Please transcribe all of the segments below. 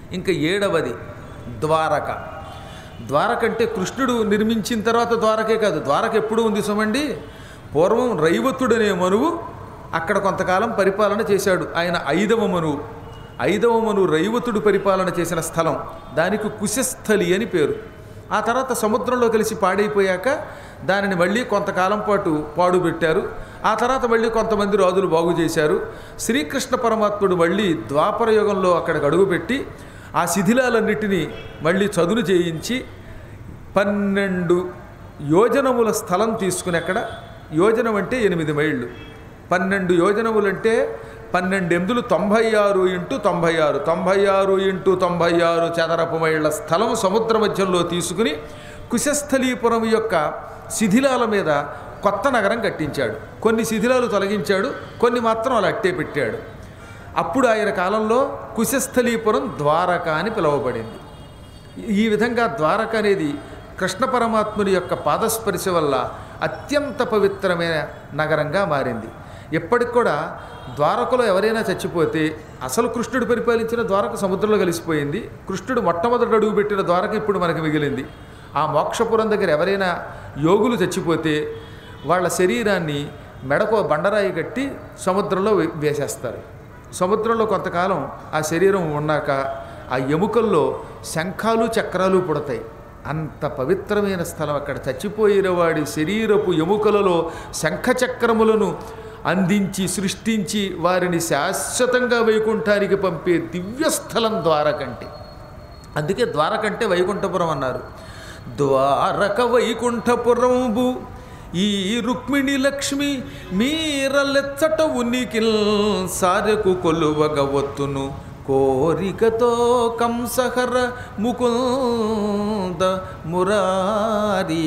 ఇంకా ఏడవది ద్వారక ద్వారక అంటే కృష్ణుడు నిర్మించిన తర్వాత ద్వారకే కాదు ద్వారక ఎప్పుడు ఉంది సుమండి పూర్వం రైవతుడనే మనువు అక్కడ కొంతకాలం పరిపాలన చేశాడు ఆయన ఐదవ మనువు ఐదవ మనువు రైవతుడు పరిపాలన చేసిన స్థలం దానికి కుశస్థలి అని పేరు ఆ తర్వాత సముద్రంలో కలిసి పాడైపోయాక దానిని మళ్ళీ కొంతకాలం పాటు పాడుపెట్టారు ఆ తర్వాత మళ్ళీ కొంతమంది రాజులు బాగు చేశారు శ్రీకృష్ణ పరమాత్ముడు మళ్ళీ ద్వాపర యుగంలో అక్కడికి అడుగుపెట్టి ఆ శిథిలాలన్నిటినీ మళ్ళీ చదును చేయించి పన్నెండు యోజనముల స్థలం తీసుకుని అక్కడ యోజనం అంటే ఎనిమిది మైళ్ళు పన్నెండు యోజనములంటే పన్నెండు ఎనిమిదిలు తొంభై ఆరు ఇంటూ తొంభై ఆరు తొంభై ఆరు ఇంటూ తొంభై ఆరు చదరపు మైళ్ళ స్థలం సముద్ర మధ్యంలో తీసుకుని కుశస్థలీపురం యొక్క శిథిలాల మీద కొత్త నగరం కట్టించాడు కొన్ని శిథిలాలు తొలగించాడు కొన్ని మాత్రం అలా అట్టే పెట్టాడు అప్పుడు ఆయన కాలంలో కుశస్థలీపురం ద్వారక అని పిలువబడింది ఈ విధంగా ద్వారక అనేది కృష్ణ పరమాత్ముని యొక్క పాదస్పర్శ వల్ల అత్యంత పవిత్రమైన నగరంగా మారింది ఎప్పటికి కూడా ద్వారకలో ఎవరైనా చచ్చిపోతే అసలు కృష్ణుడు పరిపాలించిన ద్వారక సముద్రంలో కలిసిపోయింది కృష్ణుడు మొట్టమొదటి అడుగు పెట్టిన ద్వారక ఇప్పుడు మనకు మిగిలింది ఆ మోక్షపురం దగ్గర ఎవరైనా యోగులు చచ్చిపోతే వాళ్ళ శరీరాన్ని మెడకో బండరాయి కట్టి సముద్రంలో వే- వేసేస్తారు సముద్రంలో కొంతకాలం ఆ శరీరం ఉన్నాక ఆ ఎముకల్లో శంఖాలు చక్రాలు పుడతాయి అంత పవిత్రమైన స్థలం అక్కడ చచ్చిపోయిన వాడి శరీరపు ఎముకలలో శంఖ చక్రములను అందించి సృష్టించి వారిని శాశ్వతంగా వైకుంఠానికి పంపే దివ్యస్థలం ద్వారకంటే అందుకే ద్వారకంటే వైకుంఠపురం అన్నారు ద్వారక వైకుంఠపురంబు ఈ రుక్మిణి లక్ష్మి మీరలెచ్చట ఉనికిల్ సారెకు కొలువగ వత్తును కోరికతో కంసహర ముకుంద మురారీ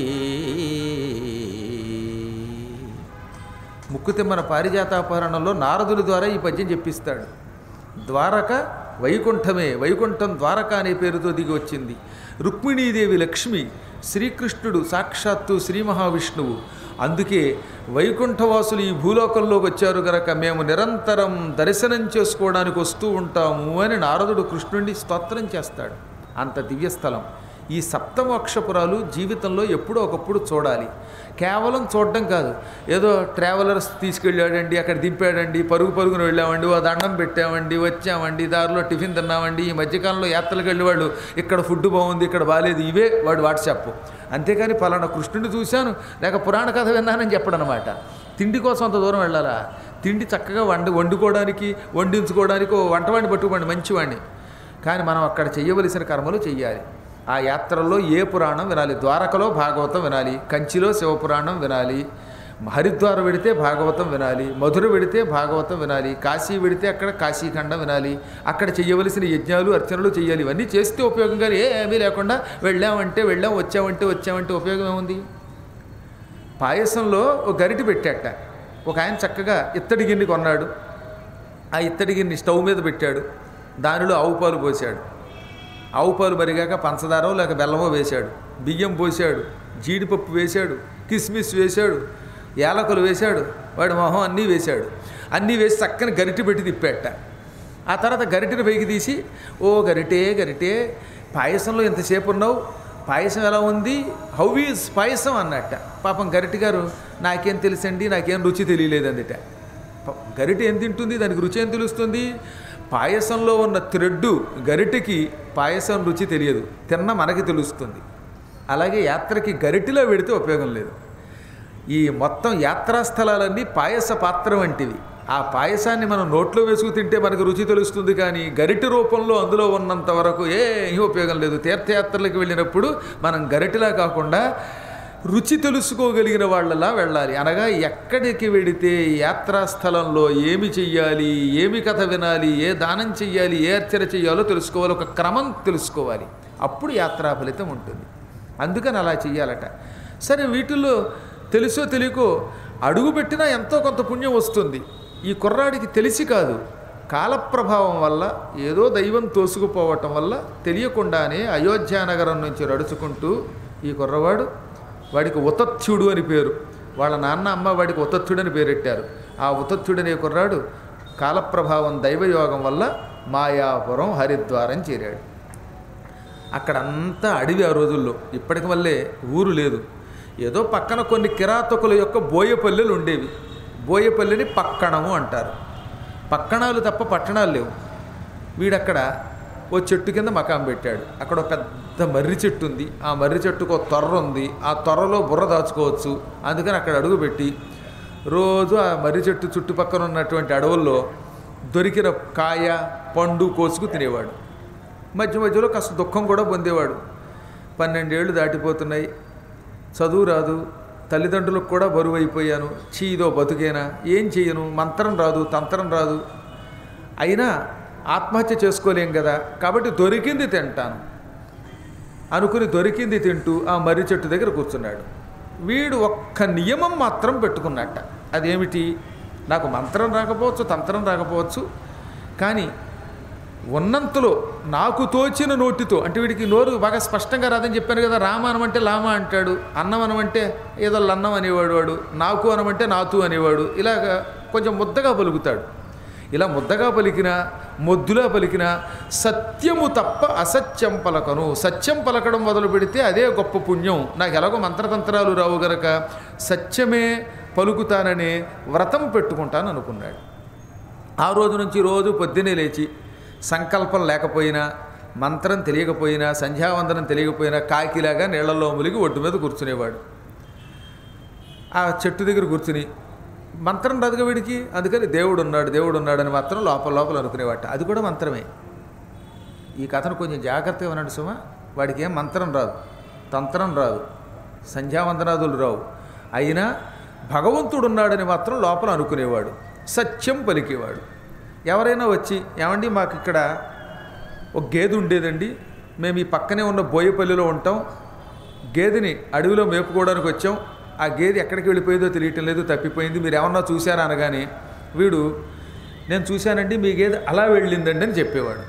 ముక్కుతిమ్మన పారిజాతాపహరణంలో నారదుని ద్వారా ఈ పద్యం చెప్పిస్తాడు ద్వారక వైకుంఠమే వైకుంఠం ద్వారక అనే పేరుతో దిగి వచ్చింది రుక్మిణీదేవి లక్ష్మి శ్రీకృష్ణుడు సాక్షాత్తు శ్రీ మహావిష్ణువు అందుకే వైకుంఠవాసులు ఈ భూలోకంలోకి వచ్చారు గనక మేము నిరంతరం దర్శనం చేసుకోవడానికి వస్తూ ఉంటాము అని నారదుడు కృష్ణుడిని స్తోత్రం చేస్తాడు అంత దివ్యస్థలం ఈ సప్తమోక్షపురాలు జీవితంలో ఎప్పుడో ఒకప్పుడు చూడాలి కేవలం చూడడం కాదు ఏదో ట్రావెలర్స్ తీసుకెళ్ళాడండి అక్కడ దింపాడండి పరుగు పరుగున వెళ్ళామండి ఓ దండం పెట్టామండి వచ్చామండి దారిలో టిఫిన్ తిన్నామండి ఈ మధ్యకాలంలో యాత్రలకు వెళ్ళి వాళ్ళు ఇక్కడ ఫుడ్ బాగుంది ఇక్కడ బాగాలేదు ఇవే వాడు వాట్సాప్ అంతేకాని పలానా కృష్ణుడిని చూశాను లేక పురాణ కథ విన్నానని చెప్పడనమాట తిండి కోసం అంత దూరం వెళ్ళాలా తిండి చక్కగా వండి వండుకోవడానికి వండించుకోవడానికి ఓ వంటవాడిని పట్టుకోండి మంచివాడిని కానీ మనం అక్కడ చేయవలసిన కర్మలు చెయ్యాలి ఆ యాత్రల్లో ఏ పురాణం వినాలి ద్వారకలో భాగవతం వినాలి కంచిలో శివపురాణం వినాలి హరిద్వారం వెడితే భాగవతం వినాలి మధుర వెడితే భాగవతం వినాలి కాశీ వెడితే అక్కడ కాశీఖండం వినాలి అక్కడ చేయవలసిన యజ్ఞాలు అర్చనలు చేయాలి ఇవన్నీ చేస్తే ఉపయోగం కానీ ఏమీ లేకుండా వెళ్ళామంటే వెళ్ళాం వచ్చామంటే వచ్చామంటే ఉపయోగం ఏముంది పాయసంలో ఒక గరిటె పెట్టాట ఒక ఆయన చక్కగా ఇత్తడి గిన్నె కొన్నాడు ఆ ఇత్తడి గిన్నె స్టవ్ మీద పెట్టాడు దానిలో ఆవు పాలు పోసాడు ఆవు పాలు మరిగాక పంచదారో లేక బెల్లమో వేశాడు బియ్యం పోసాడు జీడిపప్పు వేశాడు కిస్మిస్ వేశాడు యాలకులు వేశాడు వాడి మొహం అన్నీ వేశాడు అన్నీ వేసి చక్కని గరిటె పెట్టి తిప్పాట ఆ తర్వాత గరిటెని పైకి తీసి ఓ గరిటే గరిటే పాయసంలో ఎంతసేపు ఉన్నావు పాయసం ఎలా ఉంది హౌ ఈజ్ పాయసం అన్నట్ట పాపం గరిటి గారు నాకేం తెలుసండి నాకేం రుచి తెలియలేదు అందుట ప- గరిటె ఏం తింటుంది దానికి రుచి ఏం తెలుస్తుంది పాయసంలో ఉన్న థ్రెడ్డు గరిటెకి పాయసం రుచి తెలియదు తిన్న మనకి తెలుస్తుంది అలాగే యాత్రకి గరిటెలో పెడితే ఉపయోగం లేదు ఈ మొత్తం యాత్రా స్థలాలన్నీ పాయస పాత్ర వంటివి ఆ పాయసాన్ని మనం నోట్లో వేసుకు తింటే మనకు రుచి తెలుస్తుంది కానీ గరిటె రూపంలో అందులో ఉన్నంత వరకు ఏ ఉపయోగం లేదు తీర్థయాత్రలకు వెళ్ళినప్పుడు మనం గరిటెలా కాకుండా రుచి తెలుసుకోగలిగిన వాళ్ళలా వెళ్ళాలి అనగా ఎక్కడికి వెడితే యాత్రా స్థలంలో ఏమి చెయ్యాలి ఏమి కథ వినాలి ఏ దానం చెయ్యాలి ఏ అర్చన చెయ్యాలో తెలుసుకోవాలి ఒక క్రమం తెలుసుకోవాలి అప్పుడు యాత్రా ఫలితం ఉంటుంది అందుకని అలా చెయ్యాలట సరే వీటిల్లో తెలుసో తెలియకో అడుగు పెట్టినా ఎంతో కొంత పుణ్యం వస్తుంది ఈ కుర్రాడికి తెలిసి కాదు కాలప్రభావం వల్ల ఏదో దైవం తోసుకుపోవటం వల్ల తెలియకుండానే అయోధ్య నగరం నుంచి నడుచుకుంటూ ఈ కుర్రవాడు వాడికి ఉతత్యుడు అని పేరు వాళ్ళ నాన్న అమ్మ వాడికి ఉతత్యుడు అని పేరెట్టారు ఆ ఉతత్యుడు అనే కుర్రాడు కాలప్రభావం దైవయోగం వల్ల మాయాపురం హరిద్వారం చేరాడు అక్కడంతా అడవి ఆ రోజుల్లో ఇప్పటికి వల్లే ఊరు లేదు ఏదో పక్కన కొన్ని కిరాతకుల యొక్క బోయపల్లెలు ఉండేవి బోయపల్లిని పక్కణము అంటారు పక్కణాలు తప్ప పట్టణాలు లేవు వీడక్కడ ఓ చెట్టు కింద మకాం పెట్టాడు అక్కడ ఒక పెద్ద మర్రి చెట్టు ఉంది ఆ మర్రి చెట్టుకు ఒక తొర్ర ఉంది ఆ తొర్రలో బుర్ర దాచుకోవచ్చు అందుకని అక్కడ అడుగు పెట్టి రోజు ఆ మర్రి చెట్టు చుట్టుపక్కల ఉన్నటువంటి అడవుల్లో దొరికిన కాయ పండు కోసుకు తినేవాడు మధ్య మధ్యలో కాస్త దుఃఖం కూడా పొందేవాడు పన్నెండేళ్ళు దాటిపోతున్నాయి చదువు రాదు తల్లిదండ్రులకు కూడా బరువు అయిపోయాను చీదో బతుకేనా ఏం చెయ్యను మంత్రం రాదు తంత్రం రాదు అయినా ఆత్మహత్య చేసుకోలేం కదా కాబట్టి దొరికింది తింటాను అనుకుని దొరికింది తింటూ ఆ మర్రి చెట్టు దగ్గర కూర్చున్నాడు వీడు ఒక్క నియమం మాత్రం పెట్టుకున్నట్ట అదేమిటి నాకు మంత్రం రాకపోవచ్చు తంత్రం రాకపోవచ్చు కానీ ఉన్నంతలో నాకు తోచిన నోటితో అంటే వీడికి నోరు బాగా స్పష్టంగా రాదని చెప్పాను కదా రామ అనమంటే లామ అంటాడు అన్నం అనమంటే ఏదో లన్నం అనేవాడు వాడు నాకు అనమంటే నాతు అనేవాడు ఇలాగ కొంచెం ముద్దగా పలుకుతాడు ఇలా ముద్దగా పలికిన మొద్దులా పలికిన సత్యము తప్ప అసత్యం పలకను సత్యం పలకడం మొదలు పెడితే అదే గొప్ప పుణ్యం నాకు ఎలాగో మంత్రతంత్రాలు రావు గనక సత్యమే పలుకుతాననే వ్రతం పెట్టుకుంటాను అనుకున్నాడు ఆ రోజు నుంచి రోజు పొద్దున్నే లేచి సంకల్పం లేకపోయినా మంత్రం తెలియకపోయినా సంధ్యావందనం తెలియకపోయినా కాకిలాగా నీళ్లలో ములిగి ఒడ్డు మీద కూర్చునేవాడు ఆ చెట్టు దగ్గర కూర్చుని మంత్రం రాదుగా వీడికి అందుకని దేవుడు ఉన్నాడు దేవుడు ఉన్నాడని మాత్రం లోపల లోపల అనుకునేవాట అది కూడా మంత్రమే ఈ కథను కొంచెం జాగ్రత్తగా వినండి సుమా వాడికి ఏం మంత్రం రాదు తంత్రం రాదు సంధ్యావందనాదులు రావు అయినా భగవంతుడు ఉన్నాడని మాత్రం లోపల అనుకునేవాడు సత్యం పలికేవాడు ఎవరైనా వచ్చి ఏమండి మాకు ఇక్కడ ఒక గేదె ఉండేదండి మేము ఈ పక్కనే ఉన్న బోయపల్లిలో ఉంటాం గేదెని అడవిలో మేపుకోవడానికి వచ్చాం ఆ గేదె ఎక్కడికి వెళ్ళిపోయిందో తెలియటం లేదు తప్పిపోయింది మీరు ఏమన్నా చూశారా అనగానే వీడు నేను చూశానండి మీ గేదె అలా వెళ్ళిందండి అని చెప్పేవాడు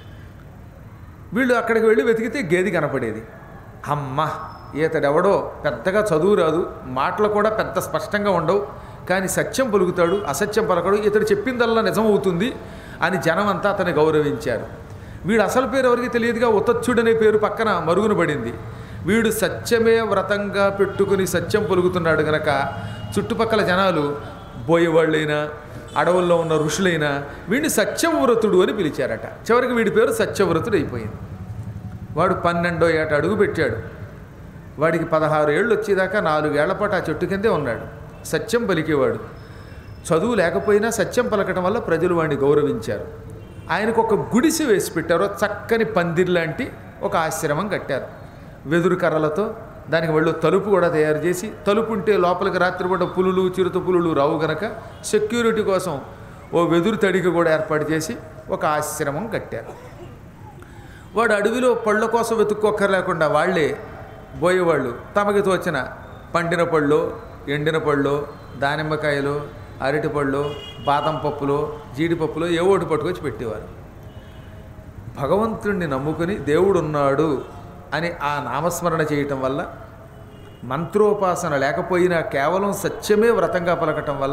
వీళ్ళు అక్కడికి వెళ్ళి వెతికితే గేది కనపడేది అమ్మ ఈతడెవడో పెద్దగా చదువు రాదు మాటలు కూడా పెద్ద స్పష్టంగా ఉండవు కానీ సత్యం పలుకుతాడు అసత్యం పలకడు ఇతడు చెప్పిందల్లా నిజమవుతుంది అని జనం అంతా అతన్ని గౌరవించారు వీడు అసలు పేరు ఎవరికి తెలియదుగా ఉతచ్చుడనే పేరు పక్కన మరుగున పడింది వీడు సత్యమే వ్రతంగా పెట్టుకుని సత్యం పలుకుతున్నాడు గనక చుట్టుపక్కల జనాలు బోయేవాళ్ళైనా అడవుల్లో ఉన్న ఋషులైనా వీడిని సత్యవ్రతుడు అని పిలిచారట చివరికి వీడి పేరు సత్యవ్రతుడు అయిపోయింది వాడు పన్నెండో ఏట అడుగు పెట్టాడు వాడికి పదహారు ఏళ్ళు వచ్చేదాకా నాలుగేళ్ల పాటు ఆ చెట్టు కిందే ఉన్నాడు సత్యం పలికేవాడు చదువు లేకపోయినా సత్యం పలకటం వల్ల ప్రజలు వాడిని గౌరవించారు ఆయనకు ఒక గుడిసె వేసి పెట్టారు చక్కని పందిర్ లాంటి ఒక ఆశ్రమం కట్టారు వెదురు కర్రలతో దానికి వాళ్ళు తలుపు కూడా తయారు చేసి తలుపు ఉంటే లోపలికి రాత్రిపూట పులులు చిరుత పులులు రావు గనక సెక్యూరిటీ కోసం ఓ వెదురు తడికి కూడా ఏర్పాటు చేసి ఒక ఆశ్రమం కట్టారు వాడు అడవిలో పళ్ళ కోసం వెతుక్కోక్కర్లేకుండా వాళ్ళే పోయేవాళ్ళు తమకి తోచిన పండిన పళ్ళు ఎండిన పళ్ళు దానిమ్మకాయలు అరటిపళ్ళు బాదం పప్పులో జీడిపప్పులో ఏ ఓటు పట్టుకొచ్చి పెట్టేవారు భగవంతుణ్ణి నమ్ముకుని దేవుడున్నాడు అని ఆ నామస్మరణ చేయటం వల్ల మంత్రోపాసన లేకపోయినా కేవలం సత్యమే వ్రతంగా పలకటం వల్ల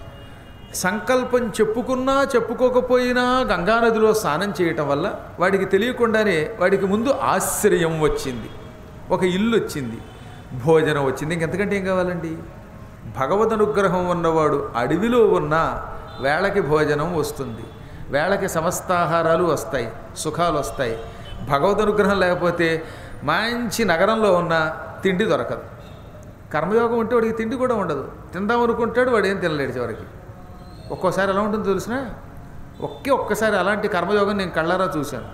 సంకల్పం చెప్పుకున్నా చెప్పుకోకపోయినా గంగానదిలో స్నానం చేయటం వల్ల వాడికి తెలియకుండానే వాడికి ముందు ఆశ్రయం వచ్చింది ఒక ఇల్లు వచ్చింది భోజనం వచ్చింది ఇంకెంతకంటే ఏం కావాలండి భగవద్ అనుగ్రహం ఉన్నవాడు అడవిలో ఉన్న వేళకి భోజనం వస్తుంది వేళకి సమస్తాహారాలు వస్తాయి సుఖాలు వస్తాయి భగవద్ అనుగ్రహం లేకపోతే మంచి నగరంలో ఉన్న తిండి దొరకదు కర్మయోగం ఉంటే వాడికి తిండి కూడా ఉండదు తిందాం అనుకుంటాడు వాడు ఏం తినలేడు చివరికి ఒక్కోసారి ఎలా ఉంటుందో తెలిసిన ఒకే ఒక్కసారి అలాంటి కర్మయోగం నేను కళ్ళారా చూశాను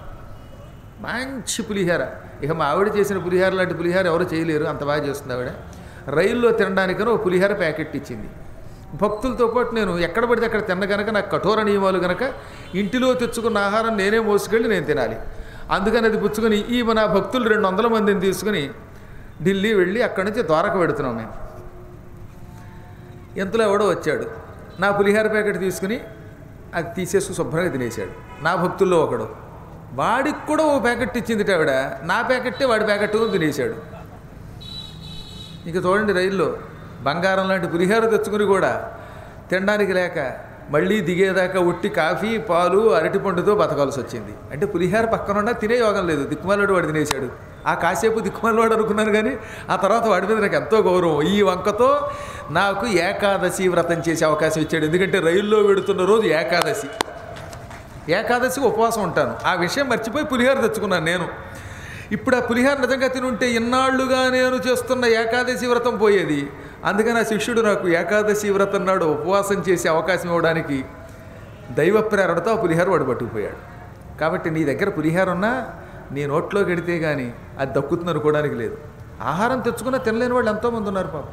మంచి పులిహార ఇక మా ఆవిడ చేసిన పులిహార లాంటి పులిహార ఎవరు చేయలేరు అంత బాగా చేస్తుంది ఆవిడ రైల్లో తినడానికని ఒక పులిహార ప్యాకెట్ ఇచ్చింది భక్తులతో పాటు నేను ఎక్కడ పడితే అక్కడ తిన్న కనుక నాకు కఠోర నియమాలు కనుక ఇంటిలో తెచ్చుకున్న ఆహారం నేనే మోసుకెళ్ళి నేను తినాలి అందుకని అది పుచ్చుకొని ఈ మన భక్తులు రెండు వందల మందిని తీసుకుని ఢిల్లీ వెళ్ళి అక్కడి నుంచి ద్వారక పెడుతున్నాం మేము ఎంతలో ఎవడో వచ్చాడు నా పులిహార ప్యాకెట్ తీసుకుని అది తీసేసి శుభ్రంగా తినేసాడు నా భక్తుల్లో ఒకడు వాడికి కూడా ఓ ప్యాకెట్ ఇచ్చింది ఆవిడ నా ప్యాకెట్టే వాడి ప్యాకెట్ తినేసాడు ఇక చూడండి రైల్లో బంగారం లాంటి పులిహార తెచ్చుకుని కూడా తినడానికి లేక మళ్ళీ దిగేదాకా ఉట్టి కాఫీ పాలు అరటిపండుతో బతకాల్సి వచ్చింది అంటే పులిహార పక్కన ఉన్నా తినే యోగం లేదు దిక్కుమాలవాడు వాడు తినేశాడు ఆ కాసేపు దిక్కుమాలవాడు అనుకున్నాను కానీ ఆ తర్వాత వాడి మీద నాకు ఎంతో గౌరవం ఈ వంకతో నాకు ఏకాదశి వ్రతం చేసే అవకాశం ఇచ్చాడు ఎందుకంటే రైల్లో వెడుతున్న రోజు ఏకాదశి ఏకాదశి ఉపవాసం ఉంటాను ఆ విషయం మర్చిపోయి పులిహార తెచ్చుకున్నాను నేను ఇప్పుడు ఆ పులిహార నిజంగా తినుంటే ఇన్నాళ్లుగా నేను చేస్తున్న ఏకాదశి వ్రతం పోయేది అందుకని ఆ శిష్యుడు నాకు ఏకాదశి వ్రతం నాడు ఉపవాసం చేసే అవకాశం ఇవ్వడానికి దైవ ప్రేరణతో ఆ పులిహార వాడు పట్టుకుపోయాడు కాబట్టి నీ దగ్గర పులిహార ఉన్నా నీ నోట్లో గడితే కానీ అది దక్కుతుంది అనుకోవడానికి లేదు ఆహారం తెచ్చుకున్నా తినలేని వాళ్ళు ఎంతోమంది ఉన్నారు పాపం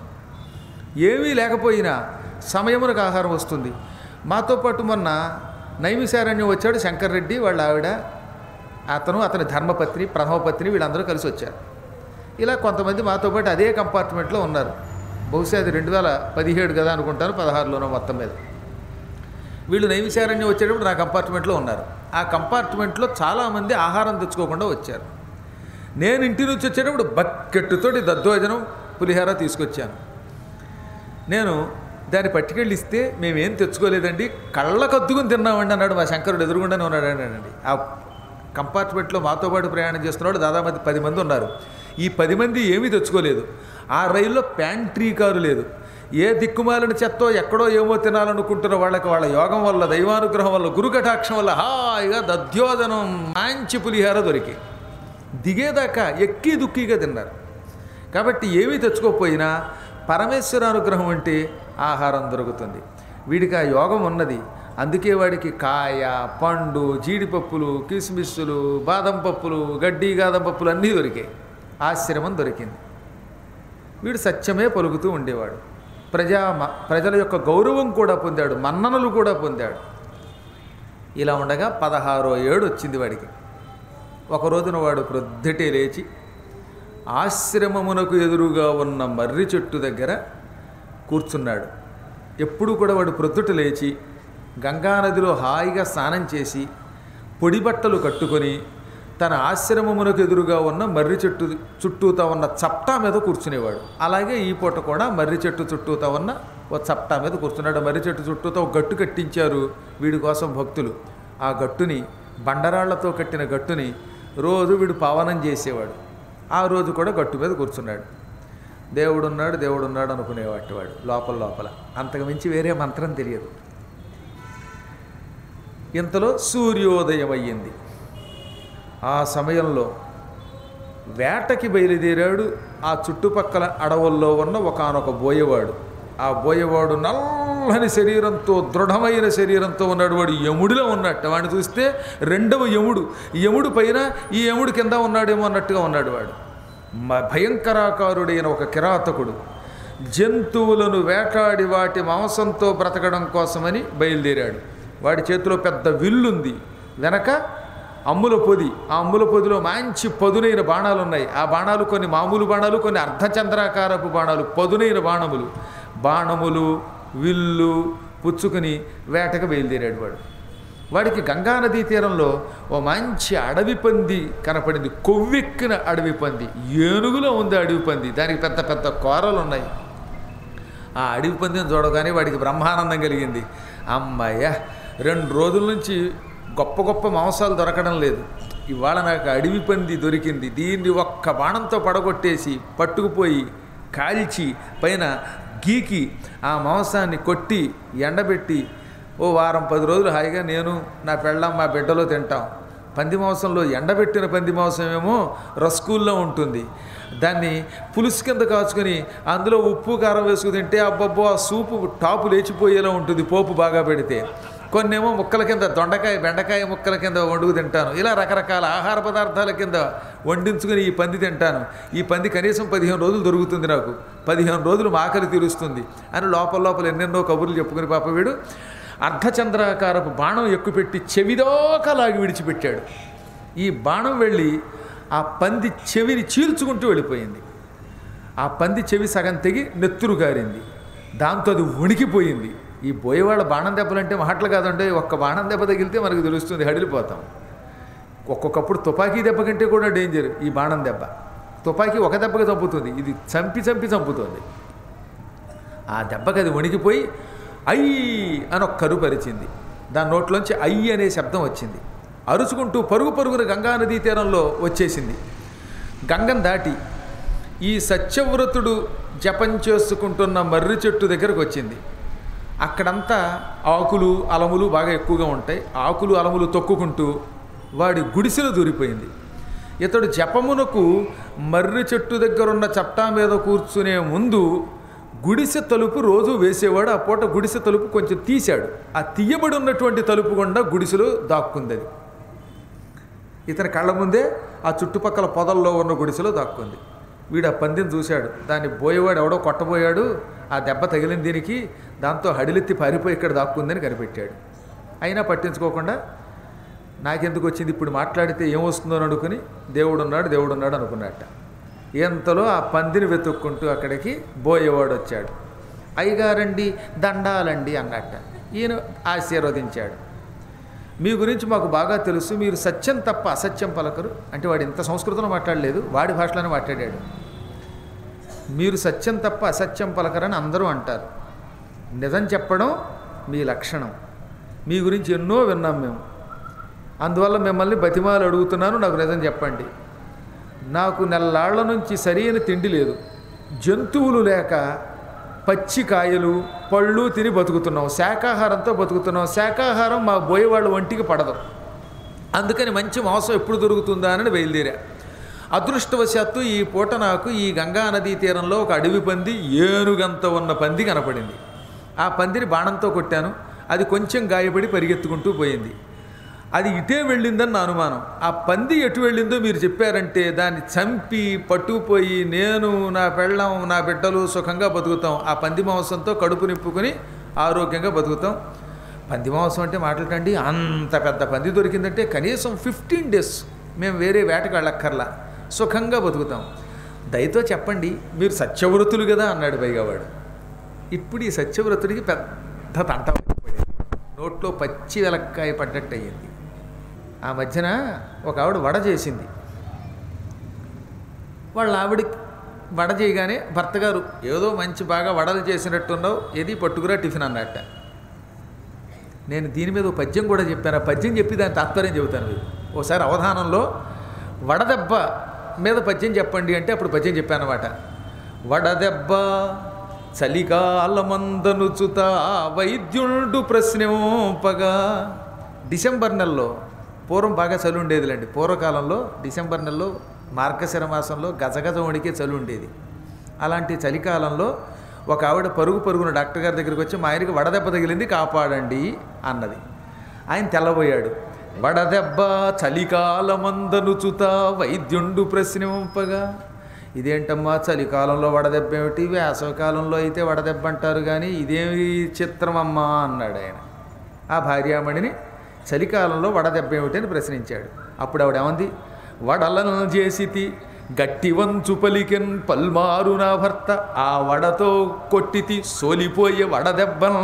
ఏమీ లేకపోయినా సమయమునకు ఆహారం వస్తుంది మాతో పాటు మొన్న నైమిశారణ్యం వచ్చాడు శంకర్రెడ్డి వాళ్ళ ఆవిడ అతను అతని ధర్మపత్ని ప్రథమపత్ని వీళ్ళందరూ కలిసి వచ్చారు ఇలా కొంతమంది మాతో పాటు అదే కంపార్ట్మెంట్లో ఉన్నారు బహుశా అది రెండు వేల పదిహేడు కదా అనుకుంటాను పదహారులోనో మొత్తం మీద వీళ్ళు నైమిశారణ్యం వచ్చేటప్పుడు నా కంపార్ట్మెంట్లో ఉన్నారు ఆ కంపార్ట్మెంట్లో చాలామంది ఆహారం తెచ్చుకోకుండా వచ్చారు నేను ఇంటి నుంచి వచ్చేటప్పుడు బకెట్టుతోటి దద్దోజనం పులిహార తీసుకొచ్చాను నేను దాన్ని పట్టుకెళ్ళి ఇస్తే మేమేం తెచ్చుకోలేదండి కళ్ళకద్దుకుని తిన్నామండి అన్నాడు మా శంకరుడు ఎదురుగుండానే ఉన్నాడు అన్నాడండి ఆ కంపార్ట్మెంట్లో మాతో పాటు ప్రయాణం చేస్తున్నాడు దాదాపు పది మంది ఉన్నారు ఈ పది మంది ఏమీ తెచ్చుకోలేదు ఆ రైల్లో ప్యాంట్రీ కారు లేదు ఏ దిక్కుమాలిన చెత్తో ఎక్కడో ఏమో తినాలనుకుంటున్న వాళ్ళకి వాళ్ళ యోగం వల్ల దైవానుగ్రహం వల్ల గురుకటాక్షం వల్ల హాయిగా దద్యోదనం మంచి పులిహార దొరికి దిగేదాకా ఎక్కి దుక్కిగా తిన్నారు కాబట్టి ఏమీ తెచ్చుకోకపోయినా పరమేశ్వర అనుగ్రహం అంటే ఆహారం దొరుకుతుంది వీడికి ఆ యోగం ఉన్నది అందుకే వాడికి కాయ పండు జీడిపప్పులు కిస్మిస్సులు బాదం పప్పులు గడ్డి గాదం పప్పులు అన్నీ దొరికాయి ఆశ్రమం దొరికింది వీడు సత్యమే పలుకుతూ ఉండేవాడు ప్రజా మ- ప్రజల యొక్క గౌరవం కూడా పొందాడు మన్ననలు కూడా పొందాడు ఇలా ఉండగా పదహారో ఏడు వచ్చింది వాడికి ఒక రోజున వాడు ప్రొద్దుటే లేచి ఆశ్రమమునకు ఎదురుగా ఉన్న మర్రి చెట్టు దగ్గర కూర్చున్నాడు ఎప్పుడు కూడా వాడు ప్రొద్దుట లేచి గంగానదిలో హాయిగా స్నానం చేసి పొడి బట్టలు కట్టుకొని తన ఆశ్రమమునకు ఎదురుగా ఉన్న మర్రి చెట్టు చుట్టూతా ఉన్న చప్టా మీద కూర్చునేవాడు అలాగే ఈ పూట కూడా మర్రి చెట్టు చుట్టూతా ఉన్న ఓ చప్టా మీద కూర్చున్నాడు మర్రి చెట్టు చుట్టూతో ఒక గట్టు కట్టించారు వీడి కోసం భక్తులు ఆ గట్టుని బండరాళ్లతో కట్టిన గట్టుని రోజు వీడు పావనం చేసేవాడు ఆ రోజు కూడా గట్టు మీద కూర్చున్నాడు దేవుడున్నాడు దేవుడున్నాడు అనుకునేవాటి వాడు లోపల లోపల అంతకు మించి వేరే మంత్రం తెలియదు ఇంతలో సూర్యోదయం అయ్యింది ఆ సమయంలో వేటకి బయలుదేరాడు ఆ చుట్టుపక్కల అడవుల్లో ఉన్న ఒకానొక బోయవాడు ఆ బోయవాడు నల్లని శరీరంతో దృఢమైన శరీరంతో ఉన్నాడు వాడు యముడిలో ఉన్నట్టు వాడిని చూస్తే రెండవ యముడు ఈ యముడు పైన ఈ యముడు కింద ఉన్నాడేమో అన్నట్టుగా ఉన్నాడు వాడు మ- భయంకరాకారుడైన ఒక కిరాతకుడు జంతువులను వేటాడి వాటి మాంసంతో బ్రతకడం కోసమని బయలుదేరాడు వాడి చేతిలో పెద్ద విల్లుంది వెనక అమ్ముల పొది ఆ అమ్ముల పొదిలో మంచి పదునైన బాణాలు ఉన్నాయి ఆ బాణాలు కొన్ని మామూలు బాణాలు కొన్ని అర్ధచంద్రాకారపు బాణాలు పదునైన బాణములు బాణములు విల్లు పుచ్చుకుని వేటకు బయలుదేరాడు వాడు వాడికి గంగానదీ తీరంలో ఓ మంచి అడవి పంది కనపడింది కొవ్వెక్కిన అడవి పంది ఏనుగులో ఉంది అడవి పంది దానికి పెద్ద పెద్ద కోరలు ఉన్నాయి ఆ అడవి పందిని చూడగానే వాడికి బ్రహ్మానందం కలిగింది అమ్మయ్య రెండు రోజుల నుంచి గొప్ప గొప్ప మాంసాలు దొరకడం లేదు ఇవాళ నాకు అడవి పంది దొరికింది దీన్ని ఒక్క బాణంతో పడగొట్టేసి పట్టుకుపోయి కాల్చి పైన గీకి ఆ మాంసాన్ని కొట్టి ఎండబెట్టి ఓ వారం పది రోజులు హాయిగా నేను నా పెళ్ళం మా బిడ్డలో తింటాం పంది మాంసంలో ఎండబెట్టిన పంది మాంసం ఏమో రస్కూల్లో ఉంటుంది దాన్ని పులుసు కింద కాచుకొని అందులో ఉప్పు కారం వేసుకుని తింటే అబ్బబ్బో ఆ సూపు టాపు లేచిపోయేలా ఉంటుంది పోపు బాగా పెడితే కొన్నేమో ముక్కల కింద దొండకాయ బెండకాయ ముక్కల కింద వండుకు తింటాను ఇలా రకరకాల ఆహార పదార్థాల కింద వండించుకుని ఈ పంది తింటాను ఈ పంది కనీసం పదిహేను రోజులు దొరుకుతుంది నాకు పదిహేను రోజులు మా ఆకలి తీరుస్తుంది అని లోపల లోపల ఎన్నెన్నో కబుర్లు చెప్పుకుని పాప వీడు అర్ధచంద్రాకారపు బాణం ఎక్కుపెట్టి చెవిదాకా లాగి విడిచిపెట్టాడు ఈ బాణం వెళ్ళి ఆ పంది చెవిని చీల్చుకుంటూ వెళ్ళిపోయింది ఆ పంది చెవి సగం తెగి నెత్తురు గారింది దాంతో అది వణికిపోయింది ఈ బోయేవాళ్ళ బాణం దెబ్బలంటే మాటలు కాదంటే ఒక్క బాణం దెబ్బ తగిలితే మనకు తెలుస్తుంది హడిలిపోతాం ఒక్కొక్కప్పుడు తుపాకీ దెబ్బ కంటే కూడా డేంజర్ ఈ బాణం దెబ్బ తుపాకీ ఒక దెబ్బకి చంపుతుంది ఇది చంపి చంపి చంపుతుంది ఆ దెబ్బకి అది వణికిపోయి ఐ అని ఒక కరు పరిచింది దాని నోట్లోంచి ఐ అనే శబ్దం వచ్చింది అరుచుకుంటూ పరుగు పరుగున గంగానదీ తీరంలో వచ్చేసింది గంగం దాటి ఈ సత్యవ్రతుడు జపం చేసుకుంటున్న మర్రి చెట్టు దగ్గరకు వచ్చింది అక్కడంతా ఆకులు అలములు బాగా ఎక్కువగా ఉంటాయి ఆకులు అలములు తొక్కుకుంటూ వాడి గుడిసెలో దూరిపోయింది ఇతడు జపమునకు మర్రి చెట్టు దగ్గర ఉన్న చట్టా మీద కూర్చునే ముందు గుడిసె తలుపు రోజు వేసేవాడు ఆ పూట గుడిసె తలుపు కొంచెం తీశాడు ఆ తీయబడి ఉన్నటువంటి తలుపు గుండా గుడిసెలో దాక్కుంది అది ఇతని కళ్ళ ముందే ఆ చుట్టుపక్కల పొదల్లో ఉన్న గుడిసెలో దాక్కుంది వీడు ఆ పందిని చూశాడు దాన్ని పోయేవాడు ఎవడో కొట్టబోయాడు ఆ దెబ్బ తగిలిన దీనికి దాంతో హడిలెత్తి పారిపోయి ఇక్కడ దాక్కుందని కనిపెట్టాడు అయినా పట్టించుకోకుండా నాకెందుకు వచ్చింది ఇప్పుడు మాట్లాడితే ఏమొస్తుందో అని అనుకుని దేవుడు ఉన్నాడు దేవుడు ఉన్నాడు అనుకున్నట్ట ఎంతలో ఆ పందిని వెతుక్కుంటూ అక్కడికి బోయేవాడు వచ్చాడు అయ్యగారండి దండాలండి అన్నట్ట ఈయన ఆశీర్వదించాడు మీ గురించి మాకు బాగా తెలుసు మీరు సత్యం తప్ప అసత్యం పలకరు అంటే వాడు ఇంత సంస్కృతంలో మాట్లాడలేదు వాడి భాషలోనే మాట్లాడాడు మీరు సత్యం తప్ప అసత్యం పలకరని అందరూ అంటారు నిజం చెప్పడం మీ లక్షణం మీ గురించి ఎన్నో విన్నాం మేము అందువల్ల మిమ్మల్ని బతిమాలు అడుగుతున్నాను నాకు నిజం చెప్పండి నాకు నెల్లాళ్ల నుంచి సరైన తిండి లేదు జంతువులు లేక పచ్చి కాయలు పళ్ళు తిని బతుకుతున్నాం శాకాహారంతో బతుకుతున్నాం శాకాహారం మా బోయేవాళ్ళ ఒంటికి పడదు అందుకని మంచి మాంసం ఎప్పుడు దొరుకుతుందా అని బయలుదేరా అదృష్టవశాత్తు ఈ పూట నాకు ఈ గంగా నదీ తీరంలో ఒక అడవి పంది ఏనుగంత ఉన్న పంది కనపడింది ఆ పందిని బాణంతో కొట్టాను అది కొంచెం గాయపడి పరిగెత్తుకుంటూ పోయింది అది ఇటే వెళ్ళిందని నా అనుమానం ఆ పంది ఎటు వెళ్ళిందో మీరు చెప్పారంటే దాన్ని చంపి పట్టుకుపోయి నేను నా పెళ్ళం నా బిడ్డలు సుఖంగా బతుకుతాం ఆ పంది మాంసంతో కడుపు నింపుకొని ఆరోగ్యంగా బతుకుతాం పంది మాంసం అంటే మాట్లాడండి అంత పెద్ద పంది దొరికిందంటే కనీసం ఫిఫ్టీన్ డేస్ మేము వేరే వేటకు వెళ్ళక్కర్లా సుఖంగా బతుకుతాం దయతో చెప్పండి మీరు సత్యవ్రతులు కదా అన్నాడు పైగా వాడు ఇప్పుడు ఈ సత్యవ్రతుడికి పెద్ద తంట పడింది నోట్లో పచ్చి వెలక్కాయ పడ్డట్టు అయ్యింది ఆ మధ్యన ఒక ఆవిడ వడ చేసింది వాళ్ళ ఆవిడ వడ చేయగానే భర్త గారు ఏదో మంచి బాగా వడలు చేసినట్టున్నావు ఏది పట్టుకురా టిఫిన్ అన్నట్ట నేను దీని మీద ఓ పద్యం కూడా చెప్పాను ఆ పద్యం చెప్పి దాని తాత్పర్యం చెబుతాను మీకు ఓసారి అవధానంలో వడదెబ్బ మీద పద్యం చెప్పండి అంటే అప్పుడు పద్యం చెప్పాను అనమాట వడదెబ్బ చలికాలమందనుచుత వైద్యుడు ప్రశ్నింపగా డిసెంబర్ నెలలో పూర్వం బాగా చలి ఉండేదిలేండి పూర్వకాలంలో డిసెంబర్ నెలలో మార్గశిర మాసంలో గజగజ వణికే చలి ఉండేది అలాంటి చలికాలంలో ఒక ఆవిడ పరుగు పరుగున డాక్టర్ గారి దగ్గరికి వచ్చి మా ఆయనకి వడదెబ్బ తగిలింది కాపాడండి అన్నది ఆయన తెల్లబోయాడు వడదెబ్బ చలికాలమందనుచుత వైద్యుండు ప్రశ్నింపగా ఇదేంటమ్మా చలికాలంలో వడదెబ్బ ఏమిటి వేసవికాలంలో అయితే వడదెబ్బ అంటారు కానీ ఇదేమి చిత్రమమ్మా అన్నాడు ఆయన ఆ భార్యామణిని చలికాలంలో వడదెబ్బ ఏమిటి అని ప్రశ్నించాడు అప్పుడు ఆవిడ ఏమంది వడలను చేసితి గట్టి వంచు పలికెన్ పల్మారు నా భర్త ఆ వడతో కొట్టితి సోలిపోయే వడదెబ్బను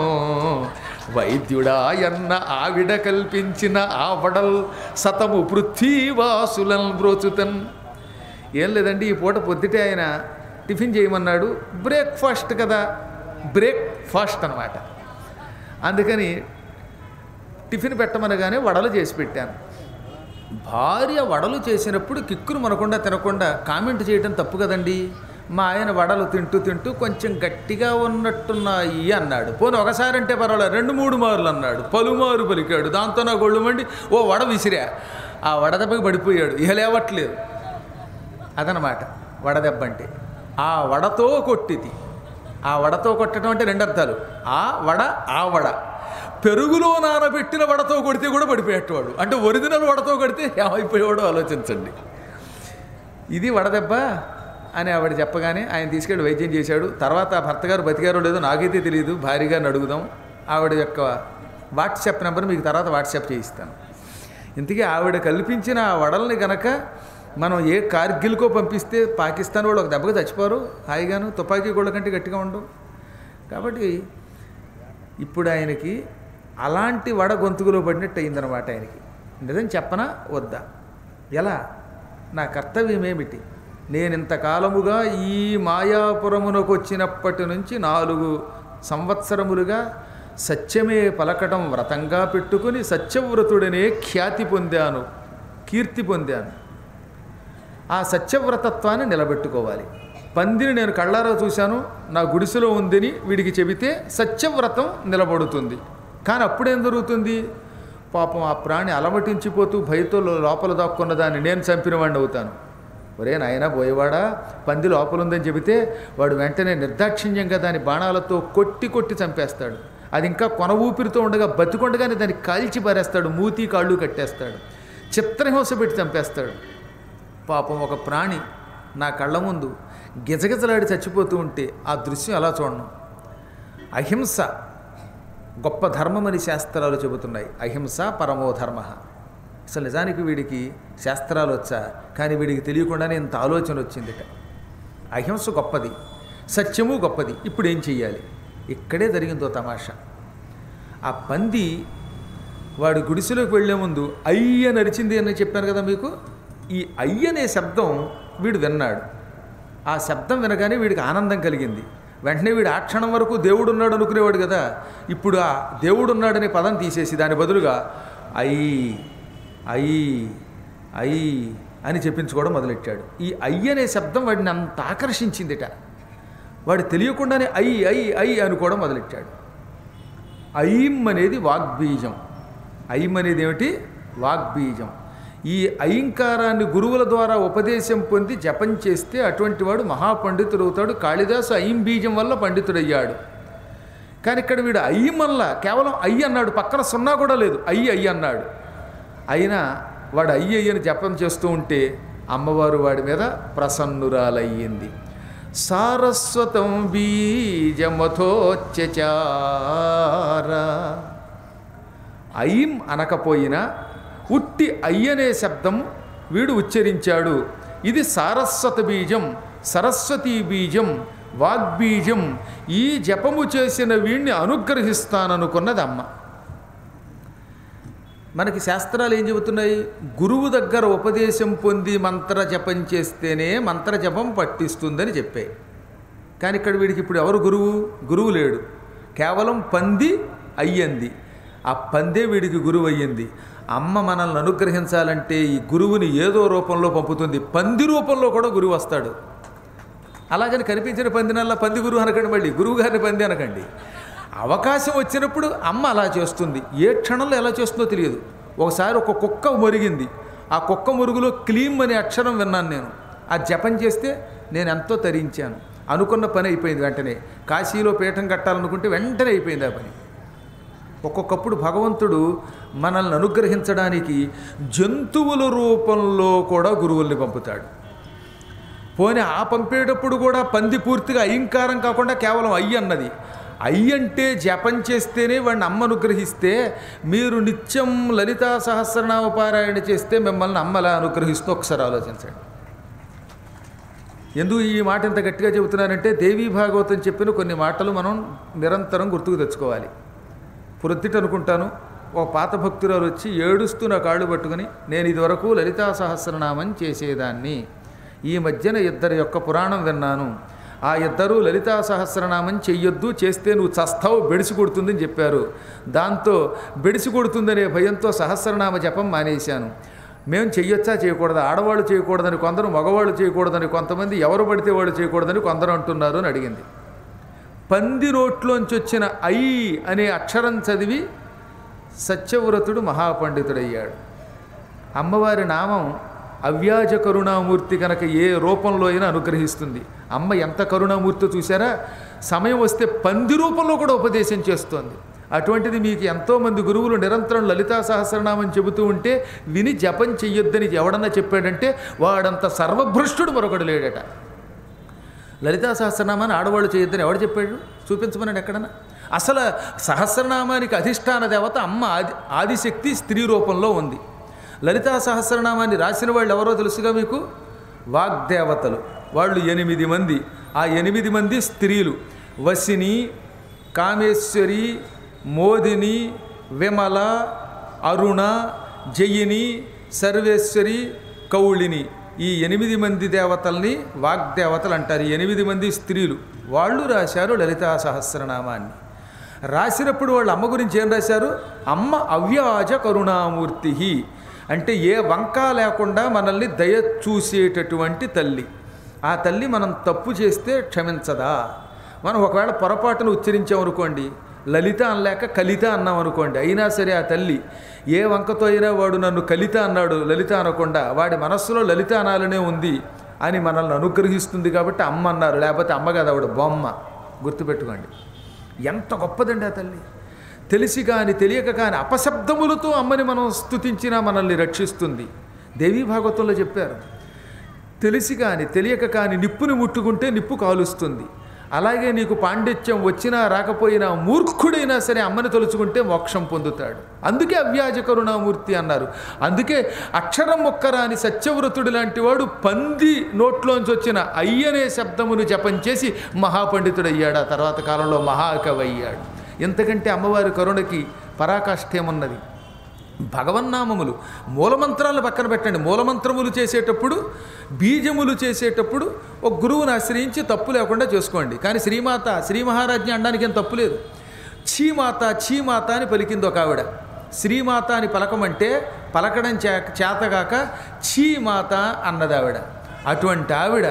వైద్యుడా ఎన్న ఆవిడ కల్పించిన ఆ వడల్ సతము పృథ్వీవాసులన్ బ్రోచుతన్ ఏం లేదండి ఈ పూట పొద్దుటే ఆయన టిఫిన్ చేయమన్నాడు బ్రేక్ఫాస్ట్ కదా బ్రేక్ఫాస్ట్ అనమాట అందుకని టిఫిన్ పెట్టమనగానే వడలు చేసి పెట్టాను భార్య వడలు చేసినప్పుడు కిక్కును మనకుండా తినకుండా కామెంట్ చేయడం తప్పు కదండి మా ఆయన వడలు తింటూ తింటూ కొంచెం గట్టిగా ఉన్నట్టున్నాయి అన్నాడు పోనీ ఒకసారి అంటే పర్వాలేదు రెండు మూడు మార్లు అన్నాడు పలుమారు పలికాడు దాంతో నా గొళ్ళు మండి ఓ వడ విసిరా ఆ వడదెబ్బకి పడిపోయాడు ఇహ లేవట్లేదు అదనమాట వడదెబ్బ అంటే ఆ వడతో కొట్టిది ఆ వడతో కొట్టడం అంటే రెండు అర్థాలు ఆ వడ ఆ వడ పెరుగులో నానబెట్టిన వడతో కొడితే కూడా పడిపోయేటవాడు అంటే ఒరిజినల్ వడతో కొడితే ఏమైపోయేవాడో ఆలోచించండి ఇది వడదెబ్బ అని ఆవిడ చెప్పగానే ఆయన తీసుకెళ్ళి వైద్యం చేశాడు తర్వాత ఆ భర్త గారు బతికారో లేదో నాకైతే తెలియదు భార్య గారిని అడుగుదాం ఆవిడ యొక్క వాట్సాప్ నెంబర్ మీకు తర్వాత వాట్సాప్ చేయిస్తాను ఇంతకీ ఆవిడ కల్పించిన ఆ వడల్ని గనక మనం ఏ కార్గిల్కో పంపిస్తే పాకిస్తాన్ వాళ్ళు ఒక దెబ్బకి చచ్చిపోరు హాయిగాను తుపాకీ గోళ్ళ కంటే గట్టిగా ఉండవు కాబట్టి ఇప్పుడు ఆయనకి అలాంటి వడ గొంతుకులో పడినట్టు అయిందనమాట ఆయనకి నిజం చెప్పనా వద్దా ఎలా నా కర్తవ్యం ఏమిటి నేను ఇంతకాలముగా ఈ మాయాపురమునకు వచ్చినప్పటి నుంచి నాలుగు సంవత్సరములుగా సత్యమే పలకటం వ్రతంగా పెట్టుకుని సత్యవ్రతుడనే ఖ్యాతి పొందాను కీర్తి పొందాను ఆ సత్యవ్రతత్వాన్ని నిలబెట్టుకోవాలి పందిని నేను కళ్ళారా చూశాను నా గుడిసెలో ఉందని వీడికి చెబితే సత్యవ్రతం నిలబడుతుంది కానీ అప్పుడేం జరుగుతుంది పాపం ఆ ప్రాణి అలమటించిపోతూ భయతో లోపల దాక్కున్న దాన్ని నేను చంపిన వాడిని అవుతాను ఒరే నాయనా పోయేవాడా పంది లోపల ఉందని చెబితే వాడు వెంటనే నిర్దాక్షిణ్యంగా దాని బాణాలతో కొట్టి కొట్టి చంపేస్తాడు అది ఇంకా కొన ఊపిరితో ఉండగా బతికొండగానే దాన్ని కాల్చి పారేస్తాడు మూతి కాళ్ళు కట్టేస్తాడు చిత్రహింస పెట్టి చంపేస్తాడు పాపం ఒక ప్రాణి నా కళ్ళ ముందు గిజగిజలాడి చచ్చిపోతూ ఉంటే ఆ దృశ్యం ఎలా చూడను అహింస గొప్ప ధర్మమని శాస్త్రాలు చెబుతున్నాయి అహింస పరమో ధర్మ అసలు నిజానికి వీడికి శాస్త్రాలు వచ్చా కానీ వీడికి తెలియకుండానే ఇంత ఆలోచన వచ్చిందిట అహింస గొప్పది సత్యము గొప్పది ఇప్పుడు ఏం చెయ్యాలి ఇక్కడే జరిగిందో తమాషా ఆ పంది వాడు గుడిసెలోకి వెళ్లే ముందు అయ్య నరిచింది అని చెప్పాను కదా మీకు ఈ అయ్య అనే శబ్దం వీడు విన్నాడు ఆ శబ్దం వినగానే వీడికి ఆనందం కలిగింది వెంటనే వీడు ఆ క్షణం వరకు దేవుడు ఉన్నాడు అనుకునేవాడు కదా ఇప్పుడు ఆ దేవుడు ఉన్నాడనే పదం తీసేసి దాని బదులుగా అయ్యి అయ్యి అయ్యి అని చెప్పించుకోవడం మొదలెట్టాడు ఈ అయ్యి అనే శబ్దం వాడిని అంత ఆకర్షించిందిట వాడు తెలియకుండానే అయ్యి అయ్యి అయ్యి అనుకోవడం మొదలెట్టాడు ఐం అనేది వాగ్బీజం ఐం అనేది ఏమిటి వాగ్బీజం ఈ ఐంకారాన్ని గురువుల ద్వారా ఉపదేశం పొంది జపం చేస్తే అటువంటి వాడు మహాపండితుడు అవుతాడు కాళిదాసు ఐం బీజం వల్ల పండితుడయ్యాడు కానీ ఇక్కడ వీడు అయ్యం వల్ల కేవలం అయ్యి అన్నాడు పక్కన సున్నా కూడా లేదు అయ్యి అయ్యి అన్నాడు అయినా వాడు అయ్యి అయ్యని జపం చేస్తూ ఉంటే అమ్మవారు వాడి మీద ప్రసన్నురాలయ్యింది సారస్వతం బీజమథోచ్చార ఐం అనకపోయినా ఉట్టి అయ్యనే శబ్దం వీడు ఉచ్చరించాడు ఇది సారస్వత బీజం సరస్వతీ బీజం వాగ్బీజం ఈ జపము చేసిన వీణ్ణి అనుగ్రహిస్తాననుకున్నది అమ్మ మనకి శాస్త్రాలు ఏం చెబుతున్నాయి గురువు దగ్గర ఉపదేశం పొంది మంత్ర జపం చేస్తేనే మంత్ర జపం పట్టిస్తుందని చెప్పాయి కానీ ఇక్కడ వీడికి ఇప్పుడు ఎవరు గురువు గురువు లేడు కేవలం పంది అయ్యింది ఆ పందే వీడికి గురువు అయ్యింది అమ్మ మనల్ని అనుగ్రహించాలంటే ఈ గురువుని ఏదో రూపంలో పంపుతుంది పంది రూపంలో కూడా గురువు వస్తాడు అలాగని కనిపించిన పందినల్లా పంది గురువు అనకండి మళ్ళీ గురువు గారిని పంది అనకండి అవకాశం వచ్చినప్పుడు అమ్మ అలా చేస్తుంది ఏ క్షణంలో ఎలా చేస్తుందో తెలియదు ఒకసారి ఒక కుక్క మురిగింది ఆ కుక్క మురుగులో క్లీమ్ అనే అక్షరం విన్నాను నేను ఆ జపం చేస్తే నేను ఎంతో తరించాను అనుకున్న పని అయిపోయింది వెంటనే కాశీలో పీఠం కట్టాలనుకుంటే వెంటనే అయిపోయింది ఆ పని ఒక్కొక్కప్పుడు భగవంతుడు మనల్ని అనుగ్రహించడానికి జంతువుల రూపంలో కూడా గురువుల్ని పంపుతాడు పోనీ ఆ పంపేటప్పుడు కూడా పంది పూర్తిగా అయింకారం కాకుండా కేవలం అయ్యి అన్నది అయ్యి అంటే జపం చేస్తేనే వాడిని అమ్మ అనుగ్రహిస్తే మీరు నిత్యం లలితా సహస్రనామ పారాయణ చేస్తే మిమ్మల్ని అమ్మలా అనుగ్రహిస్తూ ఒకసారి ఆలోచించండి ఎందుకు ఈ మాట ఇంత గట్టిగా చెబుతున్నానంటే దేవీ భాగవతం చెప్పిన కొన్ని మాటలు మనం నిరంతరం గుర్తుకు తెచ్చుకోవాలి ప్రొద్దుట అనుకుంటాను ఒక పాత భక్తురాలు వచ్చి ఏడుస్తూ నా కాళ్ళు పట్టుకుని నేను ఇదివరకు లలితా సహస్రనామం చేసేదాన్ని ఈ మధ్యన ఇద్దరి యొక్క పురాణం విన్నాను ఆ ఇద్దరు లలితా సహస్రనామం చెయ్యొద్దు చేస్తే నువ్వు చస్తావు బెడిసి కొడుతుందని చెప్పారు దాంతో బెడిసి కొడుతుందనే భయంతో సహస్రనామ జపం మానేశాను మేము చెయ్యొచ్చా చేయకూడదా ఆడవాళ్ళు చేయకూడదని కొందరు మగవాళ్ళు చేయకూడదని కొంతమంది ఎవరు పడితే వాళ్ళు చేయకూడదని కొందరు అంటున్నారు అని అడిగింది పంది నోట్లోంచి వచ్చిన ఐ అనే అక్షరం చదివి సత్యవ్రతుడు మహాపండితుడయ్యాడు అమ్మవారి నామం అవ్యాజ కరుణామూర్తి కనుక ఏ రూపంలో అయినా అనుగ్రహిస్తుంది అమ్మ ఎంత కరుణామూర్తి చూసారా సమయం వస్తే పంది రూపంలో కూడా ఉపదేశం చేస్తోంది అటువంటిది మీకు ఎంతోమంది గురువులు నిరంతరం లలితా సహస్రనామం చెబుతూ ఉంటే విని జపం చెయ్యొద్దని ఎవడన్నా చెప్పాడంటే వాడంత సర్వభ్రష్టుడు మరొకడు లేడట లలితా సహస్రనామాన్ని ఆడవాళ్ళు చేయొద్దని ఎవడు చెప్పాడు చూపించమని ఎక్కడన్నా అసలు సహస్రనామానికి అధిష్టాన దేవత అమ్మ ఆది ఆదిశక్తి స్త్రీ రూపంలో ఉంది లలితా సహస్రనామాన్ని రాసిన వాళ్ళు ఎవరో తెలుసుగా మీకు వాగ్దేవతలు వాళ్ళు ఎనిమిది మంది ఆ ఎనిమిది మంది స్త్రీలు వసిని కామేశ్వరి మోదిని విమల అరుణ జయిని సర్వేశ్వరి కౌళిని ఈ ఎనిమిది మంది దేవతల్ని వాగ్దేవతలు అంటారు ఈ ఎనిమిది మంది స్త్రీలు వాళ్ళు రాశారు లలితా సహస్రనామాన్ని రాసినప్పుడు వాళ్ళ అమ్మ గురించి ఏం రాశారు అమ్మ అవ్యాజ కరుణామూర్తి అంటే ఏ వంక లేకుండా మనల్ని దయ చూసేటటువంటి తల్లి ఆ తల్లి మనం తప్పు చేస్తే క్షమించదా మనం ఒకవేళ పొరపాటును ఉచ్చరించామనుకోండి లలిత అనలేక కలిత అన్నాం అనుకోండి అయినా సరే ఆ తల్లి ఏ వంకతో అయినా వాడు నన్ను కలిత అన్నాడు లలిత అనకుండా వాడి మనస్సులో లలిత అనాలనే ఉంది అని మనల్ని అనుగ్రహిస్తుంది కాబట్టి అమ్మ అన్నారు లేకపోతే అమ్మ కాదు ఆవిడ బొమ్మ గుర్తుపెట్టుకోండి ఎంత గొప్పదండి ఆ తల్లి తెలిసి కాని తెలియక కాని అపశబ్దములతో అమ్మని మనం స్తుతించినా మనల్ని రక్షిస్తుంది దేవీ భాగవతంలో చెప్పారు తెలిసి కాని తెలియక కాని నిప్పుని ముట్టుకుంటే నిప్పు కాలుస్తుంది అలాగే నీకు పాండిత్యం వచ్చినా రాకపోయినా మూర్ఖుడైనా సరే అమ్మని తలుచుకుంటే మోక్షం పొందుతాడు అందుకే అవ్యాజ కరుణామూర్తి అన్నారు అందుకే అక్షరం మొక్కరాని సత్యవ్రతుడు లాంటి వాడు పంది నోట్లోంచి వచ్చిన అయ్యనే శబ్దమును జపం చేసి మహాపండితుడయ్యాడు ఆ తర్వాత కాలంలో మహాకవి అయ్యాడు ఎంతకంటే అమ్మవారి కరుణకి పరాకాష్ఠేమున్నది భగవన్నామములు మూలమంత్రాలు పక్కన పెట్టండి మూలమంత్రములు చేసేటప్పుడు బీజములు చేసేటప్పుడు ఒక గురువుని ఆశ్రయించి తప్పు లేకుండా చేసుకోండి కానీ శ్రీమాత శ్రీ మహారాజ్ఞి అనడానికి ఏం తప్పు లేదు చీమాత చీమాత అని పలికింది ఒక ఆవిడ శ్రీమాత అని పలకమంటే పలకడం చే చేతగాక చీమాత అన్నది ఆవిడ అటువంటి ఆవిడ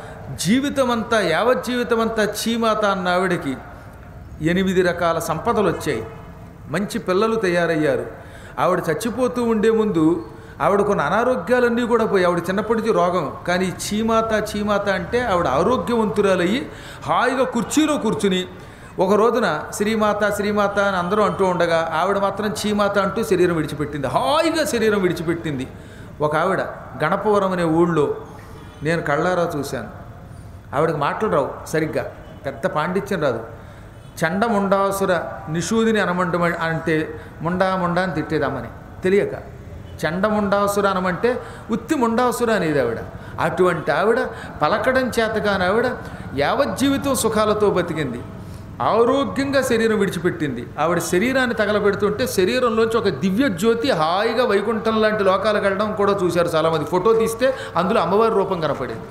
జీవితమంతా యావత్ జీవితమంతా చీమాత అన్న ఆవిడకి ఎనిమిది రకాల సంపదలు వచ్చాయి మంచి పిల్లలు తయారయ్యారు ఆవిడ చచ్చిపోతూ ఉండే ముందు ఆవిడ కొన్ని అనారోగ్యాలన్నీ కూడా పోయి ఆవిడ చిన్నప్పటి నుంచి రోగం కానీ చీమాత చీమాత అంటే ఆవిడ ఆరోగ్యవంతురాలయ్యి హాయిగా కుర్చీలో కూర్చుని ఒక రోజున శ్రీమాత శ్రీమాత అని అందరూ అంటూ ఉండగా ఆవిడ మాత్రం చీమాత అంటూ శరీరం విడిచిపెట్టింది హాయిగా శరీరం విడిచిపెట్టింది ఒక ఆవిడ గణపవరం అనే ఊళ్ళో నేను కళ్ళారా చూశాను ఆవిడకి మాటలు రావు సరిగ్గా పెద్ద పాండిత్యం రాదు చండ ముండాసుర నిషూదిని అనమంట అంటే ముండా ముండా అని తిట్టేదమ్మని తెలియక చండ ముండాసుర అనమంటే ఉత్తి ముండాసుర అనేది ఆవిడ అటువంటి ఆవిడ పలకడం చేతగాని ఆవిడ యావజ్జీవితం సుఖాలతో బతికింది ఆరోగ్యంగా శరీరం విడిచిపెట్టింది ఆవిడ శరీరాన్ని తగలబెడుతుంటే శరీరంలోంచి ఒక దివ్య జ్యోతి హాయిగా వైకుంఠం లాంటి లోకాలకు వెళ్ళడం కూడా చూశారు చాలామంది ఫోటో తీస్తే అందులో అమ్మవారి రూపం కనపడింది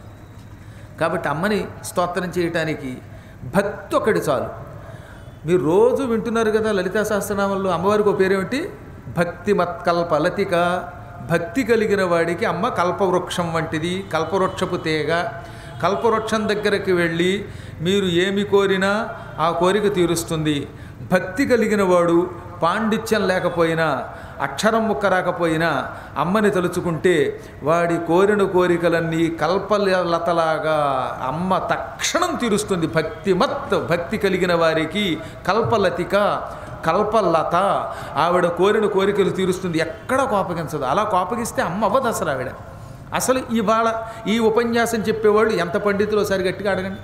కాబట్టి అమ్మని స్తోత్రం చేయటానికి భక్తి ఒకటి చాలు మీరు రోజు వింటున్నారు కదా లలితా సహస్రనామంలో అమ్మవారికి ఒక పేరేమిటి భక్తి మత్కల్ప లతిక భక్తి కలిగిన వాడికి అమ్మ కల్పవృక్షం వంటిది కల్పవృక్షపు తీగ కల్పవృక్షం దగ్గరికి వెళ్ళి మీరు ఏమి కోరినా ఆ కోరిక తీరుస్తుంది భక్తి కలిగిన వాడు పాండిత్యం లేకపోయినా అక్షరం ముక్క రాకపోయినా అమ్మని తలుచుకుంటే వాడి కోరిన కోరికలన్నీ కల్పలతలాగా అమ్మ తక్షణం తీరుస్తుంది భక్తిమత్ భక్తి కలిగిన వారికి కల్పలతిక కల్పలత ఆవిడ కోరిన కోరికలు తీరుస్తుంది ఎక్కడ కోపగించదు అలా కోపగిస్తే అమ్మ అవ్వదు అసలు ఆవిడ అసలు ఇవాళ ఈ ఉపన్యాసం చెప్పేవాళ్ళు ఎంత పండితులు ఒకసారి గట్టిగా అడగండి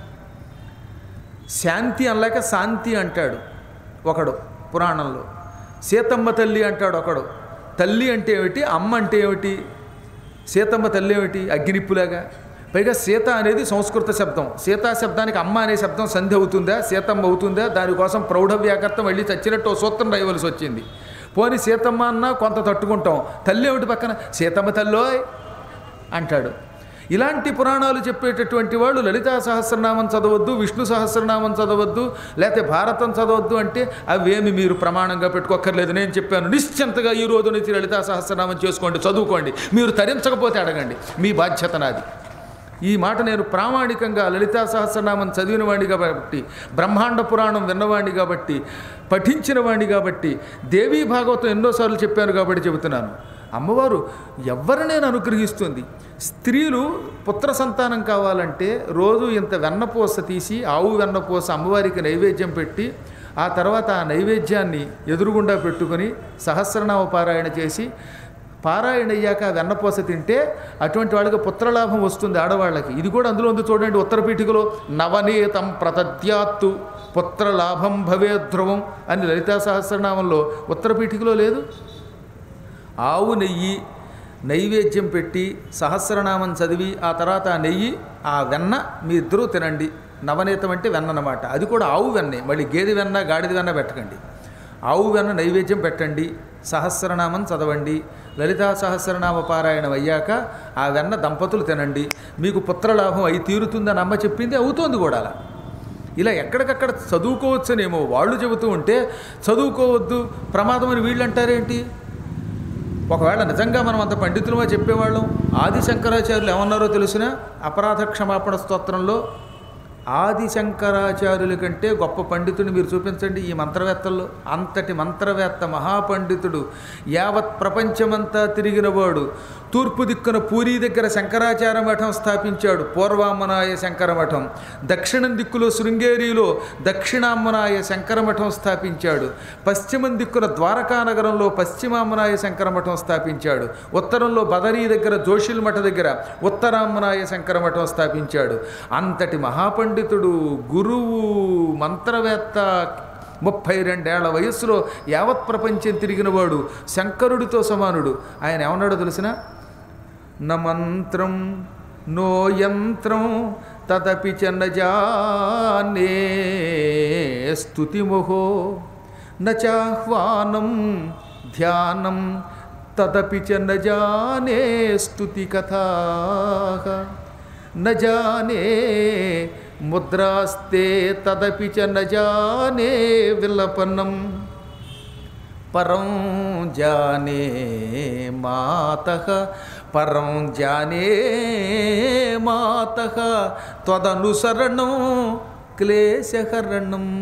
శాంతి అనలేక శాంతి అంటాడు ఒకడు పురాణంలో సీతమ్మ తల్లి అంటాడు ఒకడు తల్లి అంటే ఏమిటి అమ్మ అంటే ఏమిటి సీతమ్మ తల్లి ఏమిటి అగ్నిప్పులాగా పైగా సీత అనేది సంస్కృత శబ్దం సీతా శబ్దానికి అమ్మ అనే శబ్దం సంధి అవుతుందా సీతమ్మ అవుతుందా దానికోసం ప్రౌఢ వ్యాకర్తం వెళ్ళి చచ్చినట్టు ఓ సూత్రం రాయవలసి వచ్చింది పోని సీతమ్మ అన్నా కొంత తట్టుకుంటాం తల్లి ఏమిటి పక్కన సీతమ్మ తల్లోయ్ అంటాడు ఇలాంటి పురాణాలు చెప్పేటటువంటి వాళ్ళు లలితా సహస్రనామం చదవద్దు విష్ణు సహస్రనామం చదవద్దు లేకపోతే భారతం చదవద్దు అంటే అవేమి మీరు ప్రమాణంగా పెట్టుకోక్కర్లేదు నేను చెప్పాను నిశ్చింతగా ఈ రోజు నుంచి లలితా సహస్రనామం చేసుకోండి చదువుకోండి మీరు తరించకపోతే అడగండి మీ బాధ్యత నాది ఈ మాట నేను ప్రామాణికంగా లలితా సహస్రనామం చదివిన వాడిని కాబట్టి బ్రహ్మాండ పురాణం విన్నవాడిని కాబట్టి పఠించిన వాడిని కాబట్టి దేవీ భాగవతం ఎన్నోసార్లు చెప్పాను కాబట్టి చెబుతున్నాను అమ్మవారు ఎవరినైనా అనుగ్రహిస్తుంది స్త్రీలు పుత్ర సంతానం కావాలంటే రోజు ఇంత వెన్నపూస తీసి ఆవు వెన్నపూస అమ్మవారికి నైవేద్యం పెట్టి ఆ తర్వాత ఆ నైవేద్యాన్ని ఎదురుగుండా పెట్టుకొని సహస్రనామ పారాయణ చేసి పారాయణ అయ్యాక వెన్నపూస తింటే అటువంటి వాళ్ళకి పుత్రలాభం వస్తుంది ఆడవాళ్ళకి ఇది కూడా అందులో ఉంది చూడండి ఉత్తరపీఠికలో నవనీతం ప్రతద్యాత్తు పుత్రలాభం భవే ధ్రువం అని లలితా సహస్రనామంలో ఉత్తరపీఠికలో లేదు ఆవు నెయ్యి నైవేద్యం పెట్టి సహస్రనామం చదివి ఆ తర్వాత ఆ నెయ్యి ఆ వెన్న మీ ఇద్దరూ తినండి నవనీతం అంటే వెన్న అన్నమాట అది కూడా ఆవు వెన్నే మళ్ళీ గేదె వెన్న గాడిద వెన్న పెట్టకండి ఆవు వెన్న నైవేద్యం పెట్టండి సహస్రనామం చదవండి లలితా సహస్రనామ పారాయణం అయ్యాక ఆ వెన్న దంపతులు తినండి మీకు పుత్రలాభం అయి తీరుతుందని అమ్మ చెప్పింది అవుతోంది కూడా అలా ఇలా ఎక్కడికక్కడ చదువుకోవచ్చనేమో వాళ్ళు చెబుతూ ఉంటే చదువుకోవద్దు ప్రమాదం అని వీళ్ళు అంటారేంటి ఒకవేళ నిజంగా మనం అంత పండితులుగా చెప్పేవాళ్ళం ఆది శంకరాచార్యులు ఏమన్నారో తెలిసిన అపరాధ క్షమాపణ స్తోత్రంలో ఆది శంకరాచార్యుల కంటే గొప్ప పండితుడిని మీరు చూపించండి ఈ మంత్రవేత్తల్లో అంతటి మంత్రవేత్త మహాపండితుడు యావత్ ప్రపంచమంతా తిరిగినవాడు తూర్పు దిక్కున పూరి దగ్గర శంకరాచార్య మఠం స్థాపించాడు పూర్వామ్మనాయ శంకర మఠం దక్షిణం దిక్కులో శృంగేరిలో దక్షిణామ్మనాయ శంకర మఠం స్థాపించాడు పశ్చిమం దిక్కున ద్వారకా నగరంలో పశ్చిమామ్మనాయ శంకర మఠం స్థాపించాడు ఉత్తరంలో బదరీ దగ్గర జోషిల్ మఠ దగ్గర ఉత్తరామ్మనాయ శంకర మఠం స్థాపించాడు అంతటి మహాపండితుడు గురువు మంత్రవేత్త ముప్పై రెండేళ్ల వయస్సులో యావత్ ప్రపంచం తిరిగినవాడు శంకరుడితో సమానుడు ఆయన ఏమన్నాడో తెలిసిన న మంత్రం నో యంత్రం తదపి చన్నజానే స్తుతిమోహో నాహ్వానం ధ్యానం తదపి చ నజానే స్తుతి కథా न जाने ముద్రాస్తే తదపి చ న జానే విలపనం పరం జానే మాత పరం జానే మాత త్వదనుసరణం క్లేశహరణం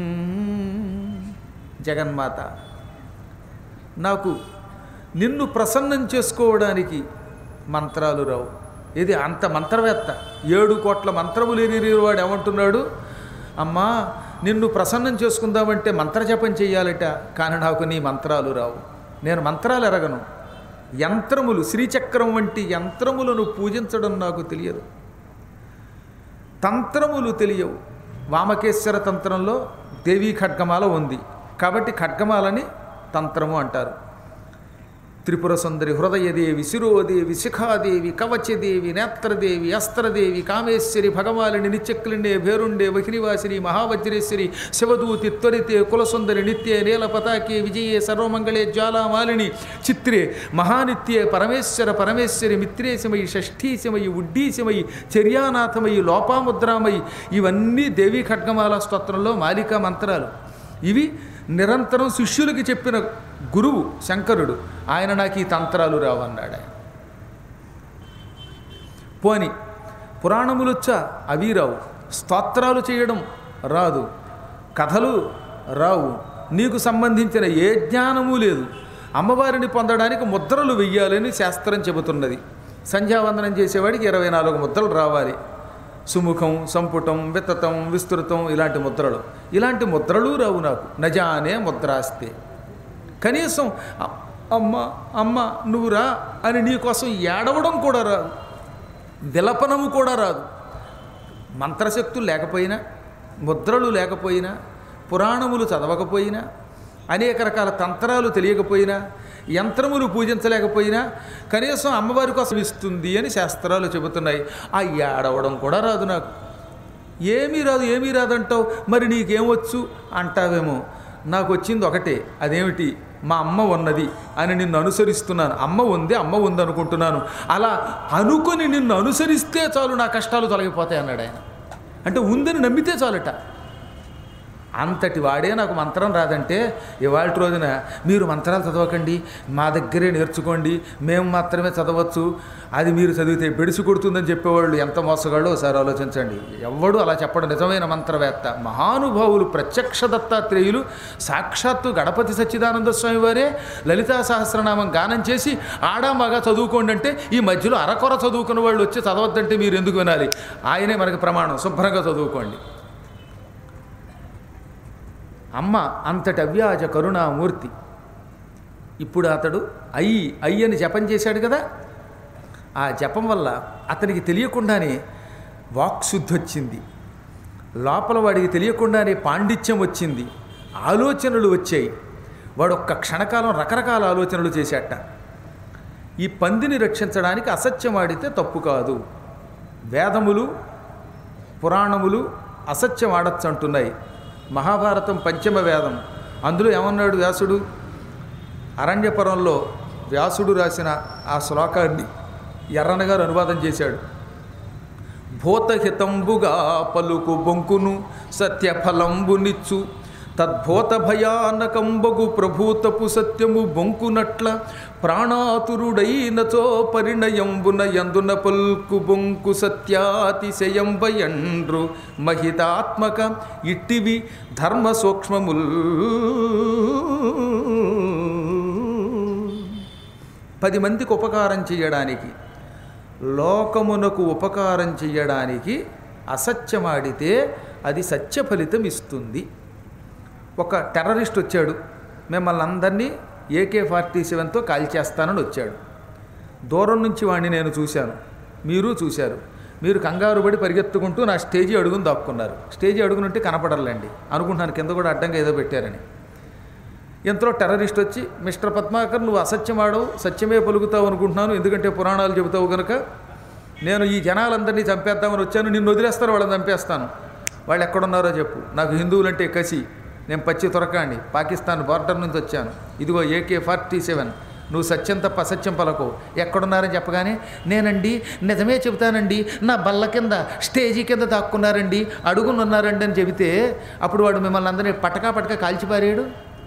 జగన్మాత నాకు నిన్ను ప్రసన్నం చేసుకోవడానికి మంత్రాలు రావు ఇది అంత మంత్రవేత్త ఏడు కోట్ల మంత్రములు ఎరిగి వాడు ఏమంటున్నాడు అమ్మా నిన్ను ప్రసన్నం చేసుకుందామంటే మంత్రజపం చెయ్యాలట కానీ నాకు నీ మంత్రాలు రావు నేను మంత్రాలు ఎరగను యంత్రములు శ్రీచక్రం వంటి యంత్రములను పూజించడం నాకు తెలియదు తంత్రములు తెలియవు వామకేశ్వర తంత్రంలో దేవీ ఖడ్గమాల ఉంది కాబట్టి ఖడ్గమాలని తంత్రము అంటారు త్రిపుర సుందరి హృదయదేవి శిరోదేవి శిఖాదేవి కవచదేవి నేత్రదేవి అస్త్రదేవి కామేశ్వరి భగవాలిని నిత్యక్లిండే భేరుండే వహినివాసిని మహావజ్రేశ్వరి శివదూతి త్వరితే కులసుందరి నిత్యే నీల పతాకే విజయే సర్వమంగళే జ్వాలామాలిని చిత్రే మహానిత్యే పరమేశ్వర పరమేశ్వరి మిత్రేశమయి షష్ఠీశమయి ఉడ్డీశమయి చర్యానాథమయి లోపాముద్రామయి ఇవన్నీ దేవీ ఖడ్గమాల స్తోత్రంలో మాలికా మంత్రాలు ఇవి నిరంతరం శిష్యులకి చెప్పిన గురువు శంకరుడు ఆయన నాకు ఈ తంత్రాలు రావన్నాడు ఆయన పోని పురాణములు వచ్చా అవి రావు స్తోత్రాలు చేయడం రాదు కథలు రావు నీకు సంబంధించిన ఏ జ్ఞానము లేదు అమ్మవారిని పొందడానికి ముద్రలు వెయ్యాలని శాస్త్రం చెబుతున్నది సంధ్యావందనం చేసేవాడికి ఇరవై నాలుగు ముద్రలు రావాలి సుముఖం సంపుటం విత్తతం విస్తృతం ఇలాంటి ముద్రలు ఇలాంటి ముద్రలు రావు నాకు నజానే ముద్రాస్తే కనీసం "అ- అమ్మ అమ్మ నువ్వు రా అని నీకోసం ఏడవడం కూడా రాదు విలపనము కూడా రాదు మంత్రశక్తులు లేకపోయినా ముద్రలు లేకపోయినా పురాణములు చదవకపోయినా అనేక రకాల తంత్రాలు తెలియకపోయినా యంత్రములు పూజించలేకపోయినా కనీసం అమ్మవారి కోసం ఇస్తుంది అని శాస్త్రాలు చెబుతున్నాయి ఆ ఏడవడం కూడా రాదు నాకు ఏమీ రాదు ఏమీ రాదంటావు మరి నీకేమొచ్చు అంటావేమో నాకు వచ్చింది ఒకటే అదేమిటి మా అమ్మ ఉన్నది అని నిన్ను అనుసరిస్తున్నాను అమ్మ ఉంది అమ్మ ఉంది అనుకుంటున్నాను అలా అనుకొని నిన్ను అనుసరిస్తే చాలు నా కష్టాలు తొలగిపోతాయి అన్నాడు ఆయన అంటే ఉందని నమ్మితే చాలట అంతటి వాడే నాకు మంత్రం రాదంటే ఇవాళ రోజున మీరు మంత్రాలు చదవకండి మా దగ్గరే నేర్చుకోండి మేము మాత్రమే చదవచ్చు అది మీరు చదివితే బెడిసి కొడుతుందని చెప్పేవాళ్ళు ఎంత మోసగాళ్ళో ఒకసారి ఆలోచించండి ఎవ్వడు అలా చెప్పడం నిజమైన మంత్రవేత్త మహానుభావులు ప్రత్యక్ష దత్తాత్రేయులు సాక్షాత్తు గణపతి సచ్చిదానంద స్వామి వారే లలితా సహస్రనామం గానం చేసి ఆడా మగా చదువుకోండి అంటే ఈ మధ్యలో అరకొర చదువుకున్న వాళ్ళు వచ్చి చదవద్దంటే మీరు ఎందుకు వినాలి ఆయనే మనకి ప్రమాణం శుభ్రంగా చదువుకోండి అమ్మ అంతటి అవ్యాజ కరుణామూర్తి ఇప్పుడు అతడు అయ్యి అయ్యి అని జపం చేశాడు కదా ఆ జపం వల్ల అతనికి తెలియకుండానే వాక్శుద్ధి వచ్చింది లోపల వాడికి తెలియకుండానే పాండిత్యం వచ్చింది ఆలోచనలు వచ్చాయి వాడు ఒక్క క్షణకాలం రకరకాల ఆలోచనలు చేశాట ఈ పందిని రక్షించడానికి అసత్యం ఆడితే తప్పు కాదు వేదములు పురాణములు అసత్యం ఆడచ్చు అంటున్నాయి మహాభారతం పంచమ వేదం అందులో ఏమన్నాడు వ్యాసుడు అరణ్యపురంలో వ్యాసుడు రాసిన ఆ శ్లోకాన్ని ఎర్రన గారు అనువాదం చేశాడు భూతహితంబుగా పలుకు బొంకును సత్యఫలంబునిచ్చు తద్భూత భయానకంబగు ప్రభూతపు సత్యము బొంకునట్ల ప్రాణాతురుడైనచో పరిణయంబున యందున పల్కు బొంకు సత్యాతిశయంబయండ్రు మహితాత్మక ఇట్టివి ధర్మ సూక్ష్మముల్ పది మందికి ఉపకారం చేయడానికి లోకమునకు ఉపకారం చెయ్యడానికి అసత్యమాడితే అది సత్య ఫలితం ఇస్తుంది ఒక టెర్రరిస్ట్ వచ్చాడు మిమ్మల్ని అందరినీ ఏకే ఫార్టీ సెవెన్తో కాల్చేస్తానని వచ్చాడు దూరం నుంచి వాడిని నేను చూశాను మీరు చూశారు మీరు కంగారు పడి పరిగెత్తుకుంటూ నా స్టేజీ అడుగును దాక్కున్నారు స్టేజీ అడుగునుంటే కనపడర్లేండి అనుకుంటున్నాను కింద కూడా అడ్డంగా ఏదో పెట్టారని ఇంతలో టెర్రరిస్ట్ వచ్చి మిస్టర్ పద్మాకర్ నువ్వు అసత్యం ఆడవు సత్యమే పలుకుతావు అనుకుంటున్నాను ఎందుకంటే పురాణాలు చెబుతావు కనుక నేను ఈ జనాలందరినీ చంపేద్దామని వచ్చాను నిన్ను వదిలేస్తారు వాళ్ళని చంపేస్తాను వాళ్ళు ఎక్కడున్నారో చెప్పు నాకు హిందువులంటే కసి నేను పచ్చి తురకాండి పాకిస్తాన్ బార్డర్ నుంచి వచ్చాను ఇదిగో ఏకే ఫార్టీ సెవెన్ నువ్వు సత్యం తప్ప అసత్యం పలకు ఎక్కడున్నారని చెప్పగానే నేనండి నిజమే చెబుతానండి నా బల్ల కింద స్టేజీ కింద దాక్కున్నారండి అడుగునున్నారండి అని చెబితే అప్పుడు వాడు మిమ్మల్ని అందరినీ పటకా పటకా కాల్చిపారేయడు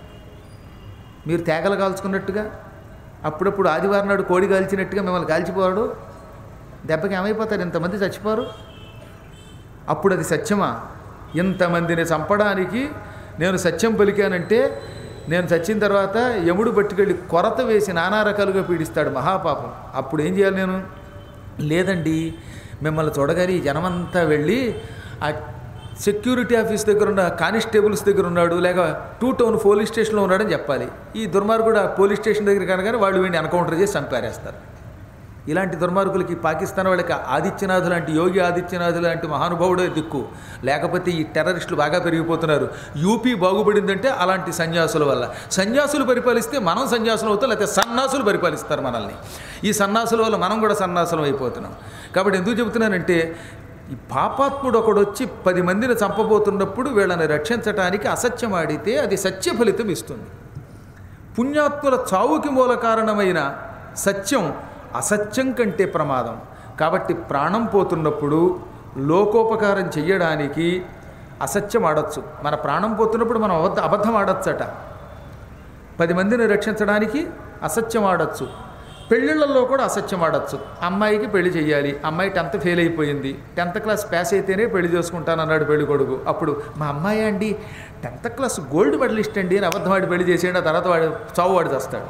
మీరు తేగలు కాల్చుకున్నట్టుగా అప్పుడప్పుడు ఆదివారం నాడు కోడి కాల్చినట్టుగా మిమ్మల్ని కాల్చిపోవాడు దెబ్బకి ఏమైపోతారు ఇంతమంది చచ్చిపోరు అప్పుడు అది సత్యమా ఇంతమందిని చంపడానికి నేను సత్యం పలికానంటే నేను చచ్చిన తర్వాత యముడు పట్టుకెళ్ళి కొరత వేసి నానా రకాలుగా పీడిస్తాడు మహాపాపం అప్పుడు ఏం చేయాలి నేను లేదండి మిమ్మల్ని చూడగానే ఈ జనమంతా వెళ్ళి ఆ సెక్యూరిటీ ఆఫీస్ దగ్గర ఉన్న కానిస్టేబుల్స్ దగ్గర ఉన్నాడు లేక టూ టౌన్ పోలీస్ స్టేషన్లో ఉన్నాడని చెప్పాలి ఈ దుర్మార్గుడు ఆ పోలీస్ స్టేషన్ దగ్గర కనుక వాళ్ళు వీడిని ఎన్కౌంటర్ చేసి చంపారేస్తారు ఇలాంటి దుర్మార్గులకి పాకిస్తాన్ వాళ్ళకి ఆదిత్యనాథ్ లాంటి యోగి ఆదిత్యనాథ్ లాంటి మహానుభావుడే దిక్కు లేకపోతే ఈ టెర్రరిస్టులు బాగా పెరిగిపోతున్నారు యూపీ బాగుపడిందంటే అలాంటి సన్యాసుల వల్ల సన్యాసులు పరిపాలిస్తే మనం సన్యాసులు అవుతాం లేకపోతే సన్నాసులు పరిపాలిస్తారు మనల్ని ఈ సన్నాసుల వల్ల మనం కూడా సన్నాసులం అయిపోతున్నాం కాబట్టి ఎందుకు చెబుతున్నానంటే ఈ పాపాత్ముడు ఒకడు వచ్చి పది మందిని చంపబోతున్నప్పుడు వీళ్ళని రక్షించటానికి అసత్యం ఆడితే అది సత్య ఫలితం ఇస్తుంది పుణ్యాత్ముల చావుకి మూల కారణమైన సత్యం అసత్యం కంటే ప్రమాదం కాబట్టి ప్రాణం పోతున్నప్పుడు లోకోపకారం చెయ్యడానికి అసత్యం ఆడొచ్చు మన ప్రాణం పోతున్నప్పుడు మనం అబద్ధ అబద్ధం ఆడొచ్చట పది మందిని రక్షించడానికి అసత్యం ఆడొచ్చు పెళ్ళిళ్ళల్లో కూడా అసత్యం ఆడొచ్చు అమ్మాయికి పెళ్లి చేయాలి అమ్మాయి టెన్త్ ఫెయిల్ అయిపోయింది టెన్త్ క్లాస్ పాస్ అయితేనే పెళ్లి చేసుకుంటాను అన్నాడు పెళ్లి కొడుకు అప్పుడు మా అమ్మాయి అండి టెన్త్ క్లాస్ గోల్డ్ మెడలిస్ట్ అండి అని అబద్ధం ఆడి పెళ్లి చేసేయండి ఆ తర్వాత వాడు చావు వాడు చేస్తాడు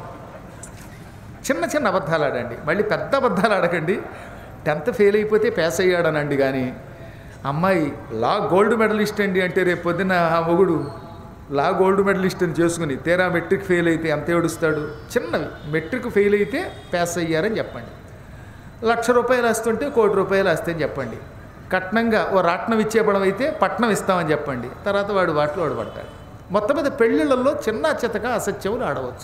చిన్న చిన్న అబద్ధాలు ఆడండి మళ్ళీ పెద్ద అబద్ధాలు ఆడకండి టెన్త్ ఫెయిల్ అయిపోతే పాస్ అయ్యాడనండి కానీ అమ్మాయి లా గోల్డ్ మెడలిస్ట్ అండి అంటే రేపు పొద్దున్న ఆ మొగుడు లా గోల్డ్ మెడలిస్ట్ అని చేసుకుని తీరా మెట్రిక్ ఫెయిల్ అయితే ఎంత ఏడుస్తాడు చిన్నవి మెట్రిక్ ఫెయిల్ అయితే పాస్ అయ్యారని చెప్పండి లక్ష రూపాయలు వస్తుంటే కోటి రూపాయలు వస్తాయని చెప్పండి కట్నంగా ఓ రాట్నం ఇచ్చేపడం అయితే పట్నం ఇస్తామని చెప్పండి తర్వాత వాడు వాటిలో వాడు పడతాడు మొత్తం మీద పెళ్ళిళ్ళల్లో చిన్న చితక అసత్యములు ఆడవచ్చు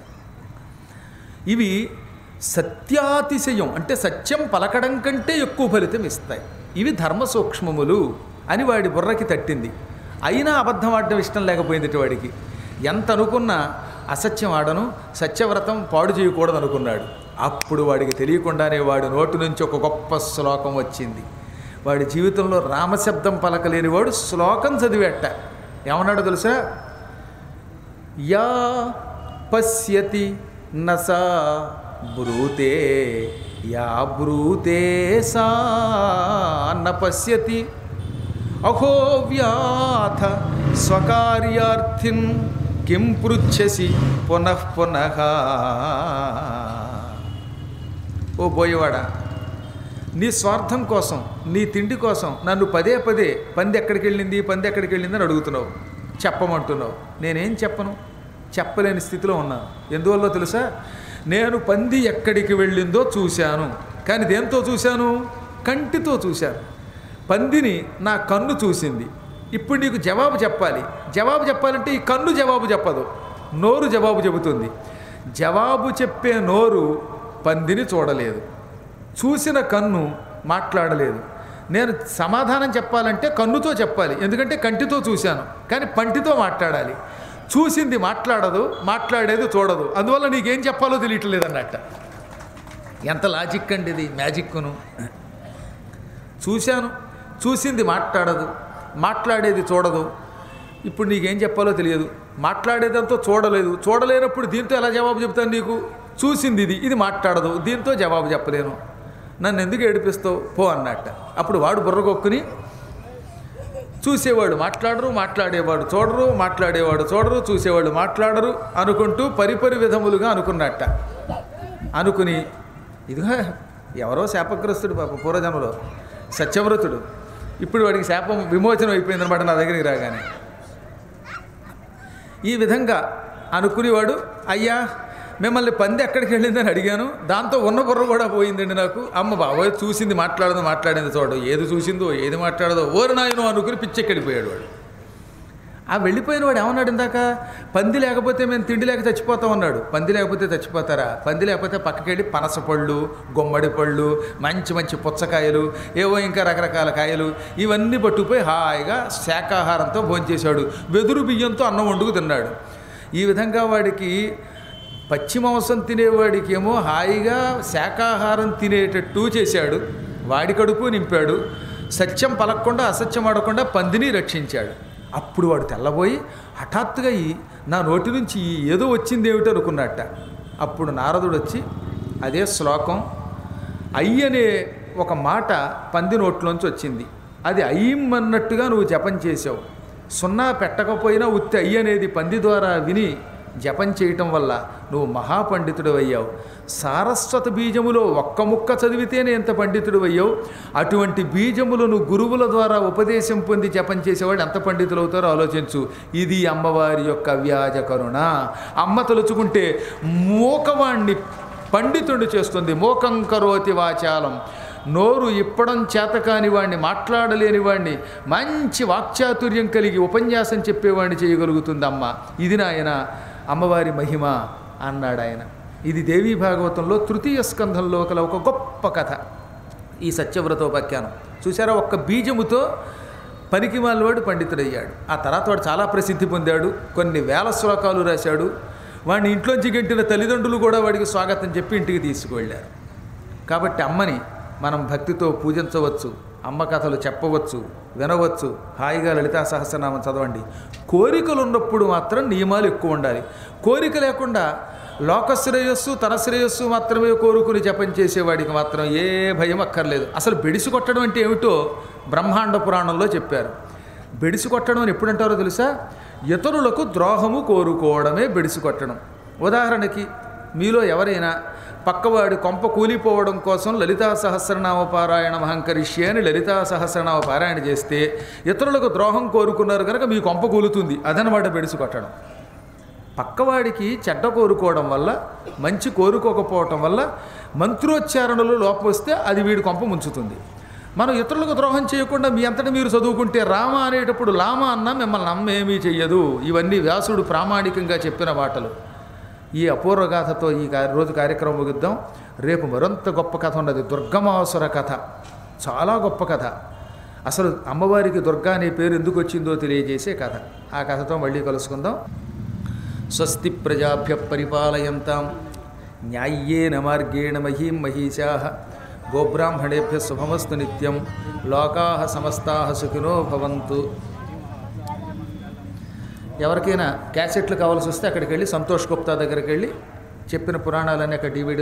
ఇవి సత్యాతిశయం అంటే సత్యం పలకడం కంటే ఎక్కువ ఫలితం ఇస్తాయి ఇవి ధర్మ సూక్ష్మములు అని వాడి బుర్రకి తట్టింది అయినా అబద్ధం ఆడడం ఇష్టం లేకపోయింది ఇటు వాడికి ఎంత అనుకున్నా అసత్యం ఆడను సత్యవ్రతం పాడు చేయకూడదు అనుకున్నాడు అప్పుడు వాడికి తెలియకుండానే వాడి నోటి నుంచి ఒక గొప్ప శ్లోకం వచ్చింది వాడి జీవితంలో రామశబ్దం పలకలేని వాడు శ్లోకం చదివేట ఏమన్నాడో తెలుసా యా పశ్యతి నసా బ్రూతే యా బ్రూతే సా న పశ్యతి అహో వ్యాథ స్వకార్యార్థిన్ కిం పృచ్ఛసి పునః పునః ఓ బోయవాడా నీ స్వార్థం కోసం నీ తిండి కోసం నన్ను పదే పదే పంది ఎక్కడికి వెళ్ళింది పంది ఎక్కడికి వెళ్ళింది అని అడుగుతున్నావు చెప్పమంటున్నావు నేనేం చెప్పను చెప్పలేని స్థితిలో ఉన్నాను ఎందువల్ల తెలుసా నేను పంది ఎక్కడికి వెళ్ళిందో చూశాను కానీ దేంతో చూశాను కంటితో చూశాను పందిని నా కన్ను చూసింది ఇప్పుడు నీకు జవాబు చెప్పాలి జవాబు చెప్పాలంటే ఈ కన్ను జవాబు చెప్పదు నోరు జవాబు చెబుతుంది జవాబు చెప్పే నోరు పందిని చూడలేదు చూసిన కన్ను మాట్లాడలేదు నేను సమాధానం చెప్పాలంటే కన్నుతో చెప్పాలి ఎందుకంటే కంటితో చూశాను కానీ పంటితో మాట్లాడాలి చూసింది మాట్లాడదు మాట్లాడేది చూడదు అందువల్ల నీకేం చెప్పాలో తెలియట్లేదు అన్నట్ట ఎంత లాజిక్ అండి ఇది మ్యాజిక్ను చూశాను చూసింది మాట్లాడదు మాట్లాడేది చూడదు ఇప్పుడు నీకేం చెప్పాలో తెలియదు మాట్లాడేదంతా చూడలేదు చూడలేనప్పుడు దీంతో ఎలా జవాబు చెప్తాను నీకు చూసింది ఇది ఇది మాట్లాడదు దీంతో జవాబు చెప్పలేను నన్ను ఎందుకు ఏడిపిస్తావు పో అన్నట్ట అప్పుడు వాడు బుర్రగొక్కుని చూసేవాడు మాట్లాడరు మాట్లాడేవాడు చూడరు మాట్లాడేవాడు చూడరు చూసేవాడు మాట్లాడరు అనుకుంటూ పరిపరి విధములుగా అనుకున్నట్ట అనుకుని ఇదిగో ఎవరో శాపగ్రస్తుడు పాప పూర్వజన్మలో సత్యవ్రతుడు ఇప్పుడు వాడికి శాపం విమోచనం అయిపోయిందనమాట నా దగ్గరికి రాగానే ఈ విధంగా అనుకునేవాడు అయ్యా మిమ్మల్ని పంది ఎక్కడికి వెళ్ళిందని అడిగాను దాంతో ఉన్న బుర్ర కూడా పోయిందండి నాకు అమ్మ బాబోయ్ చూసింది మాట్లాడదు మాట్లాడింది చూడు ఏది చూసిందో ఏది మాట్లాడదో ఓరు నాయనో అనుకుని పిచ్చెక్కడిపోయాడు వాడు ఆ వెళ్ళిపోయిన వాడు ఏమన్నాడు ఇందాక పంది లేకపోతే మేము తిండి లేక చచ్చిపోతాం అన్నాడు పంది లేకపోతే చచ్చిపోతారా పంది లేకపోతే పక్కకెళ్ళి పనస పళ్ళు గుమ్మడి పళ్ళు మంచి మంచి పుచ్చకాయలు ఏవో ఇంకా రకరకాల కాయలు ఇవన్నీ పట్టుకుపోయి హాయిగా శాకాహారంతో భోంచేశాడు వెదురు బియ్యంతో అన్నం వండుకు తిన్నాడు ఈ విధంగా వాడికి పచ్చి మాంసం తినేవాడికి ఏమో హాయిగా శాకాహారం తినేటట్టు చేశాడు వాడి కడుపు నింపాడు సత్యం పలకకుండా అసత్యం ఆడకుండా పందిని రక్షించాడు అప్పుడు వాడు తెల్లబోయి హఠాత్తుగా ఈ నా నోటి నుంచి ఈ ఏదో వచ్చింది ఏమిటో అనుకున్నట్ట అప్పుడు నారదుడు వచ్చి అదే శ్లోకం అయ్యి అనే ఒక మాట పంది నోట్లోంచి వచ్చింది అది అయ్యం అన్నట్టుగా నువ్వు జపం చేసావు సున్నా పెట్టకపోయినా ఉత్తి అయ్యి అనేది పంది ద్వారా విని జపం చేయటం వల్ల నువ్వు మహాపండితుడు అయ్యావు సారస్వత బీజములో ఒక్క ముక్క చదివితేనే ఎంత పండితుడు అయ్యావు అటువంటి బీజములను గురువుల ద్వారా ఉపదేశం పొంది జపం చేసేవాడు ఎంత పండితులు అవుతారో ఆలోచించు ఇది అమ్మవారి యొక్క వ్యాజ కరుణ అమ్మ తలుచుకుంటే మూకవాణ్ణి పండితుడు చేస్తుంది మోకం కరోతి వాచాలం నోరు ఇప్పడం చేతకాని వాడిని మాట్లాడలేని వాడిని మంచి వాక్చాతుర్యం కలిగి ఉపన్యాసం చెప్పేవాడిని చేయగలుగుతుంది అమ్మ ఇది నాయన అమ్మవారి మహిమ అన్నాడు ఆయన ఇది దేవీ భాగవతంలో తృతీయ స్కంధంలో కల ఒక గొప్ప కథ ఈ సత్యవ్రతోపాఖ్యానం చూసారా ఒక్క బీజముతో పనికి మాలివాడు పండితుడయ్యాడు ఆ తర్వాత వాడు చాలా ప్రసిద్ధి పొందాడు కొన్ని వేల శ్లోకాలు రాశాడు వాడిని ఇంట్లోంచి గెంటిన తల్లిదండ్రులు కూడా వాడికి స్వాగతం చెప్పి ఇంటికి తీసుకువెళ్ళారు కాబట్టి అమ్మని మనం భక్తితో పూజించవచ్చు అమ్మ కథలు చెప్పవచ్చు వినవచ్చు హాయిగా లలితా సహస్రనామం చదవండి కోరికలు ఉన్నప్పుడు మాత్రం నియమాలు ఎక్కువ ఉండాలి కోరిక లేకుండా లోక శ్రేయస్సు తన శ్రేయస్సు మాత్రమే కోరుకుని జపం చేసేవాడికి మాత్రం ఏ భయం అక్కర్లేదు అసలు బెడిసి కొట్టడం అంటే ఏమిటో బ్రహ్మాండ పురాణంలో చెప్పారు బెడిసి కొట్టడం అని ఎప్పుడంటారో తెలుసా ఇతరులకు ద్రోహము కోరుకోవడమే బెడిసి కొట్టడం ఉదాహరణకి మీలో ఎవరైనా పక్కవాడి కొంప కూలిపోవడం కోసం లలితా సహస్రనామ పారాయణ మహంకరిష్యే అని లలితా సహస్రనామ పారాయణ చేస్తే ఇతరులకు ద్రోహం కోరుకున్నారు కనుక మీ కొంప కూలుతుంది అదనమాట బెడిసి కొట్టడం పక్కవాడికి చెడ్డ కోరుకోవడం వల్ల మంచి కోరుకోకపోవటం వల్ల మంత్రోచ్చారణలో లోపం వస్తే అది వీడి కొంప ముంచుతుంది మనం ఇతరులకు ద్రోహం చేయకుండా మీ అంతటా మీరు చదువుకుంటే రామ అనేటప్పుడు లామ అన్న మిమ్మల్ని నమ్మేమీ చెయ్యదు ఇవన్నీ వ్యాసుడు ప్రామాణికంగా చెప్పిన మాటలు ఈ అపూర్వ గాథతో ఈ కా- రోజు కార్యక్రమం ముగిద్దాం రేపు మరొంత గొప్ప కథ ఉన్నది దుర్గమాసుర కథ చాలా గొప్ప కథ అసలు అమ్మవారికి దుర్గా అనే పేరు ఎందుకు వచ్చిందో తెలియజేసే కథ ఆ కథతో మళ్ళీ కలుసుకుందాం స్వస్తి ప్రజాభ్య పరిపాలయంతాం న్యాయ్యేన మార్గేణ మహీం మహిషా గోబ్రాహ్మణేభ్య శుభమస్తు నిత్యం లోకా సమస్తా సుఖినో భవంతు ఎవరికైనా క్యాసెట్లు కావాల్సి వస్తే అక్కడికి వెళ్ళి సంతోష్ గుప్తా దగ్గరికి వెళ్ళి చెప్పిన పురాణాలన్నీ అక్కడ డివిడి